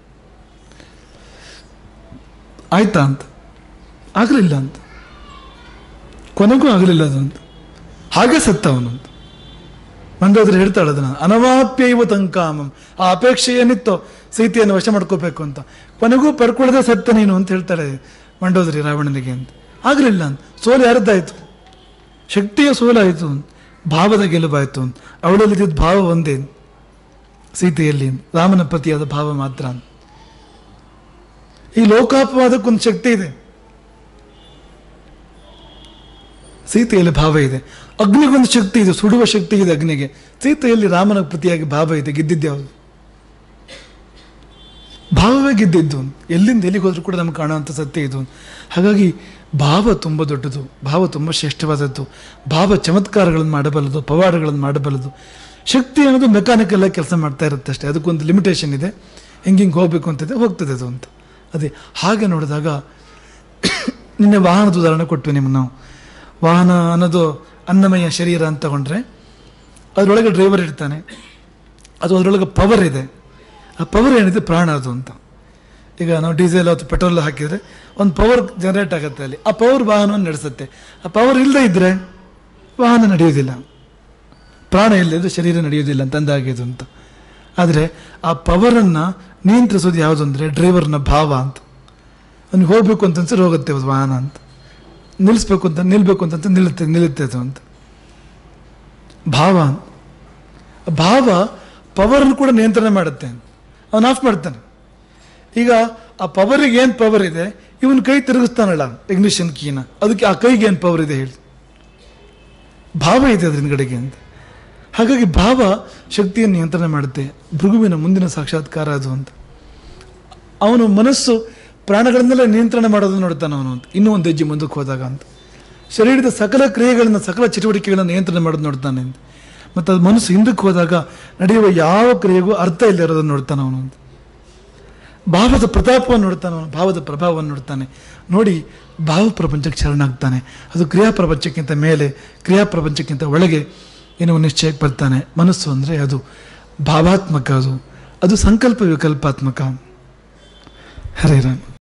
ಆಯ್ತಾ ಅಂತ ಆಗಲಿಲ್ಲ ಅಂತ ಕೊನೆಗೂ ಆಗಲಿಲ್ಲ ಅದು ಅಂತ ಹಾಗೆ ಸತ್ತ ಅವನು ಅಂತ ಮಂಡೋದ್ರೆ ಹೇಳ್ತಾಳೆ ಅದನ್ನ ಅನವಾಪ್ಯೈವ ತಂಕಾಮಂ ಆ ಅಪೇಕ್ಷೆ ಏನಿತ್ತೋ ಸೀತೆಯನ್ನು ವಶ ಮಾಡ್ಕೋಬೇಕು ಅಂತ ಕೊನೆಗೂ ಪಡ್ಕೊಳ್ಳದೆ ಸತ್ತ ನೀನು ಅಂತ ಹೇಳ್ತಾಳೆ ಮಂಡೋದರಿ ರಾವಣನಿಗೆ ಅಂತ ಆಗಲಿಲ್ಲ ಅಂತ ಸೋಲು ಯಾರದ್ದಾಯ್ತು ಶಕ್ತಿಯ ಸೋಲಾಯಿತು ಭಾವದ ಗೆಲುವಾಯಿತು ಅವಳಲ್ಲಿದ್ದ ಭಾವ ಒಂದೇ ಸೀತೆಯಲ್ಲಿ ರಾಮನ ಪತಿಯಾದ ಭಾವ ಮಾತ್ರ ಅಂತ. ಈ ಲೋಕಾಪವಾದಕ್ಕೊಂದು ಶಕ್ತಿ ಇದೆ ಸೀತೆಯಲ್ಲಿ ಭಾವ ಇದೆ ಅಗ್ನಿಗೊಂದು ಶಕ್ತಿ ಇದೆ ಸುಡುವ ಶಕ್ತಿ ಇದೆ ಅಗ್ನಿಗೆ ಸೀತೆಯಲ್ಲಿ ರಾಮನ ಪ್ರತಿಯಾಗಿ ಭಾವ ಇದೆ ಗೆದ್ದಿದ್ದ್ಯಾವುದು ಭಾವವೇ ಗೆದ್ದಿದ್ದು ಎಲ್ಲಿಂದ ಎಲ್ಲಿಗೆ ಹೋದ್ರೂ ಕೂಡ ನಮ್ಗೆ ಕಾಣುವಂಥ ಸತ್ಯ ಇದು ಹಾಗಾಗಿ ಭಾವ ತುಂಬ ದೊಡ್ಡದು ಭಾವ ತುಂಬ ಶ್ರೇಷ್ಠವಾದದ್ದು ಭಾವ ಚಮತ್ಕಾರಗಳನ್ನು ಮಾಡಬಲ್ಲದು ಪವಾಡಗಳನ್ನು ಮಾಡಬಲ್ಲದು ಶಕ್ತಿ ಅನ್ನೋದು ಮೆಕ್ಯಾನಿಕಲ್ ಆಗಿ ಕೆಲಸ ಮಾಡ್ತಾ ಇರುತ್ತೆ ಅಷ್ಟೇ ಅದಕ್ಕೊಂದು ಲಿಮಿಟೇಷನ್ ಇದೆ ಹಿಂಗೆ ಹಿಂಗೆ ಹೋಗ್ಬೇಕು ಅಂತಿದೆ ಹೋಗ್ತದೆ ಅದು ಅಂತ ಅದೇ ಹಾಗೆ ನೋಡಿದಾಗ ನಿನ್ನೆ ವಾಹನದ ಉದಾಹರಣೆ ಕೊಟ್ವಿ ನಿಮ್ಗೆ ನಾವು ವಾಹನ ಅನ್ನೋದು ಅನ್ನಮಯ ಶರೀರ ಅಂತ ತಗೊಂಡ್ರೆ ಅದರೊಳಗೆ ಡ್ರೈವರ್ ಇರ್ತಾನೆ ಅದು ಅದರೊಳಗೆ ಪವರ್ ಇದೆ ಆ ಪವರ್ ಏನಿದೆ ಪ್ರಾಣ ಅದು ಅಂತ ಈಗ ನಾವು ಡೀಸೆಲ್ ಅಥವಾ ಪೆಟ್ರೋಲ್ ಹಾಕಿದರೆ ಒಂದು ಪವರ್ ಜನರೇಟ್ ಆಗುತ್ತೆ ಅಲ್ಲಿ ಆ ಪವರ್ ವಾಹನವನ್ನು ನಡೆಸುತ್ತೆ ಆ ಪವರ್ ಇಲ್ಲದೆ ಇದ್ದರೆ ವಾಹನ ನಡೆಯೋದಿಲ್ಲ ಪ್ರಾಣ ಇಲ್ಲದಿದ್ರೆ ಶರೀರ ನಡೆಯೋದಿಲ್ಲ ಅಂತ ಅಂದಾಗಿದ್ದು ಅಂತ ಆದರೆ ಆ ಪವರನ್ನು ನಿಯಂತ್ರಿಸೋದು ಯಾವುದು ಅಂದರೆ ಡ್ರೈವರ್ನ ಭಾವ ಅಂತ ಅವ್ನಿಗೆ ಹೋಗ್ಬೇಕು ಅಂತ ಅನ್ಸಿದ್ರೆ ಹೋಗುತ್ತೆ ಅದು ವಾಹನ ಅಂತ ನಿಲ್ಲಿಸ್ಬೇಕು ಅಂತ ನಿಲ್ಬೇಕು ಅಂತ ನಿಲ್ಲುತ್ತೆ ನಿಲ್ಲುತ್ತೆ ಅದು ಅಂತ ಭಾವ ಭಾವ ಪವರ್ನ ಕೂಡ ನಿಯಂತ್ರಣ ಮಾಡುತ್ತೆ ಅವನು ಆಫ್ ಮಾಡ್ತಾನೆ ಈಗ ಆ ಪವರಿಗೆ ಏನು ಪವರ್ ಇದೆ ಇವನ್ ಕೈ ತಿರುಗಿಸ್ತಾನಲ್ಲ ಇಗ್ನಿಷನ್ ಕೀನ ಅದಕ್ಕೆ ಆ ಕೈಗೆ ಏನು ಪವರ್ ಇದೆ ಹೇಳಿ ಭಾವ ಇದೆ ಅದ್ರ ಹಿಂದ್ಗಡೆಗೆ ಅಂತ ಹಾಗಾಗಿ ಭಾವ ಶಕ್ತಿಯನ್ನು ನಿಯಂತ್ರಣ ಮಾಡುತ್ತೆ ಭೃಗುವಿನ ಮುಂದಿನ ಸಾಕ್ಷಾತ್ಕಾರ ಅದು ಅಂತ ಅವನು ಮನಸ್ಸು ಪ್ರಾಣಗಳನ್ನೆಲ್ಲ ನಿಯಂತ್ರಣ ಮಾಡೋದನ್ನು ನೋಡ್ತಾನೆ ಅವನು ಅಂತ ಇನ್ನೂ ಒಂದು ಹೆಜ್ಜೆ ಮುಂದಕ್ಕೆ ಹೋದಾಗ ಅಂತ ಶರೀರದ ಸಕಲ ಕ್ರಿಯೆಗಳನ್ನು ಸಕಲ ಚಟುವಟಿಕೆಗಳನ್ನು ನಿಯಂತ್ರಣ ಮಾಡೋದು ನೋಡ್ತಾನೆ ಅಂತ ಮತ್ತು ಅದು ಮನಸ್ಸು ಹಿಂದಕ್ಕೆ ಹೋದಾಗ ನಡೆಯುವ ಯಾವ ಕ್ರಿಯೆಗೂ ಅರ್ಥ ಇಲ್ಲದಿರೋದನ್ನು ನೋಡ್ತಾನೆ ಅವನು ಅಂತ ಭಾವದ ಪ್ರತಾಪವನ್ನು ನೋಡ್ತಾನೆ ಅವನು ಭಾವದ ಪ್ರಭಾವವನ್ನು ನೋಡ್ತಾನೆ ನೋಡಿ ಭಾವ ಪ್ರಪಂಚಕ್ಕೆ ಶರಣಾಗ್ತಾನೆ ಅದು ಕ್ರಿಯಾ ಪ್ರಪಂಚಕ್ಕಿಂತ ಮೇಲೆ ಕ್ರಿಯಾ ಪ್ರಪಂಚಕ್ಕಿಂತ ಒಳಗೆ ಏನೋ ನಿಶ್ಚಯಕ್ಕೆ ಬರ್ತಾನೆ ಮನಸ್ಸು ಅಂದರೆ ಅದು ಭಾವಾತ್ಮಕ ಅದು ಅದು ಸಂಕಲ್ಪ ವಿಕಲ್ಪಾತ್ಮಕ ಹರೇ ರಾಮ್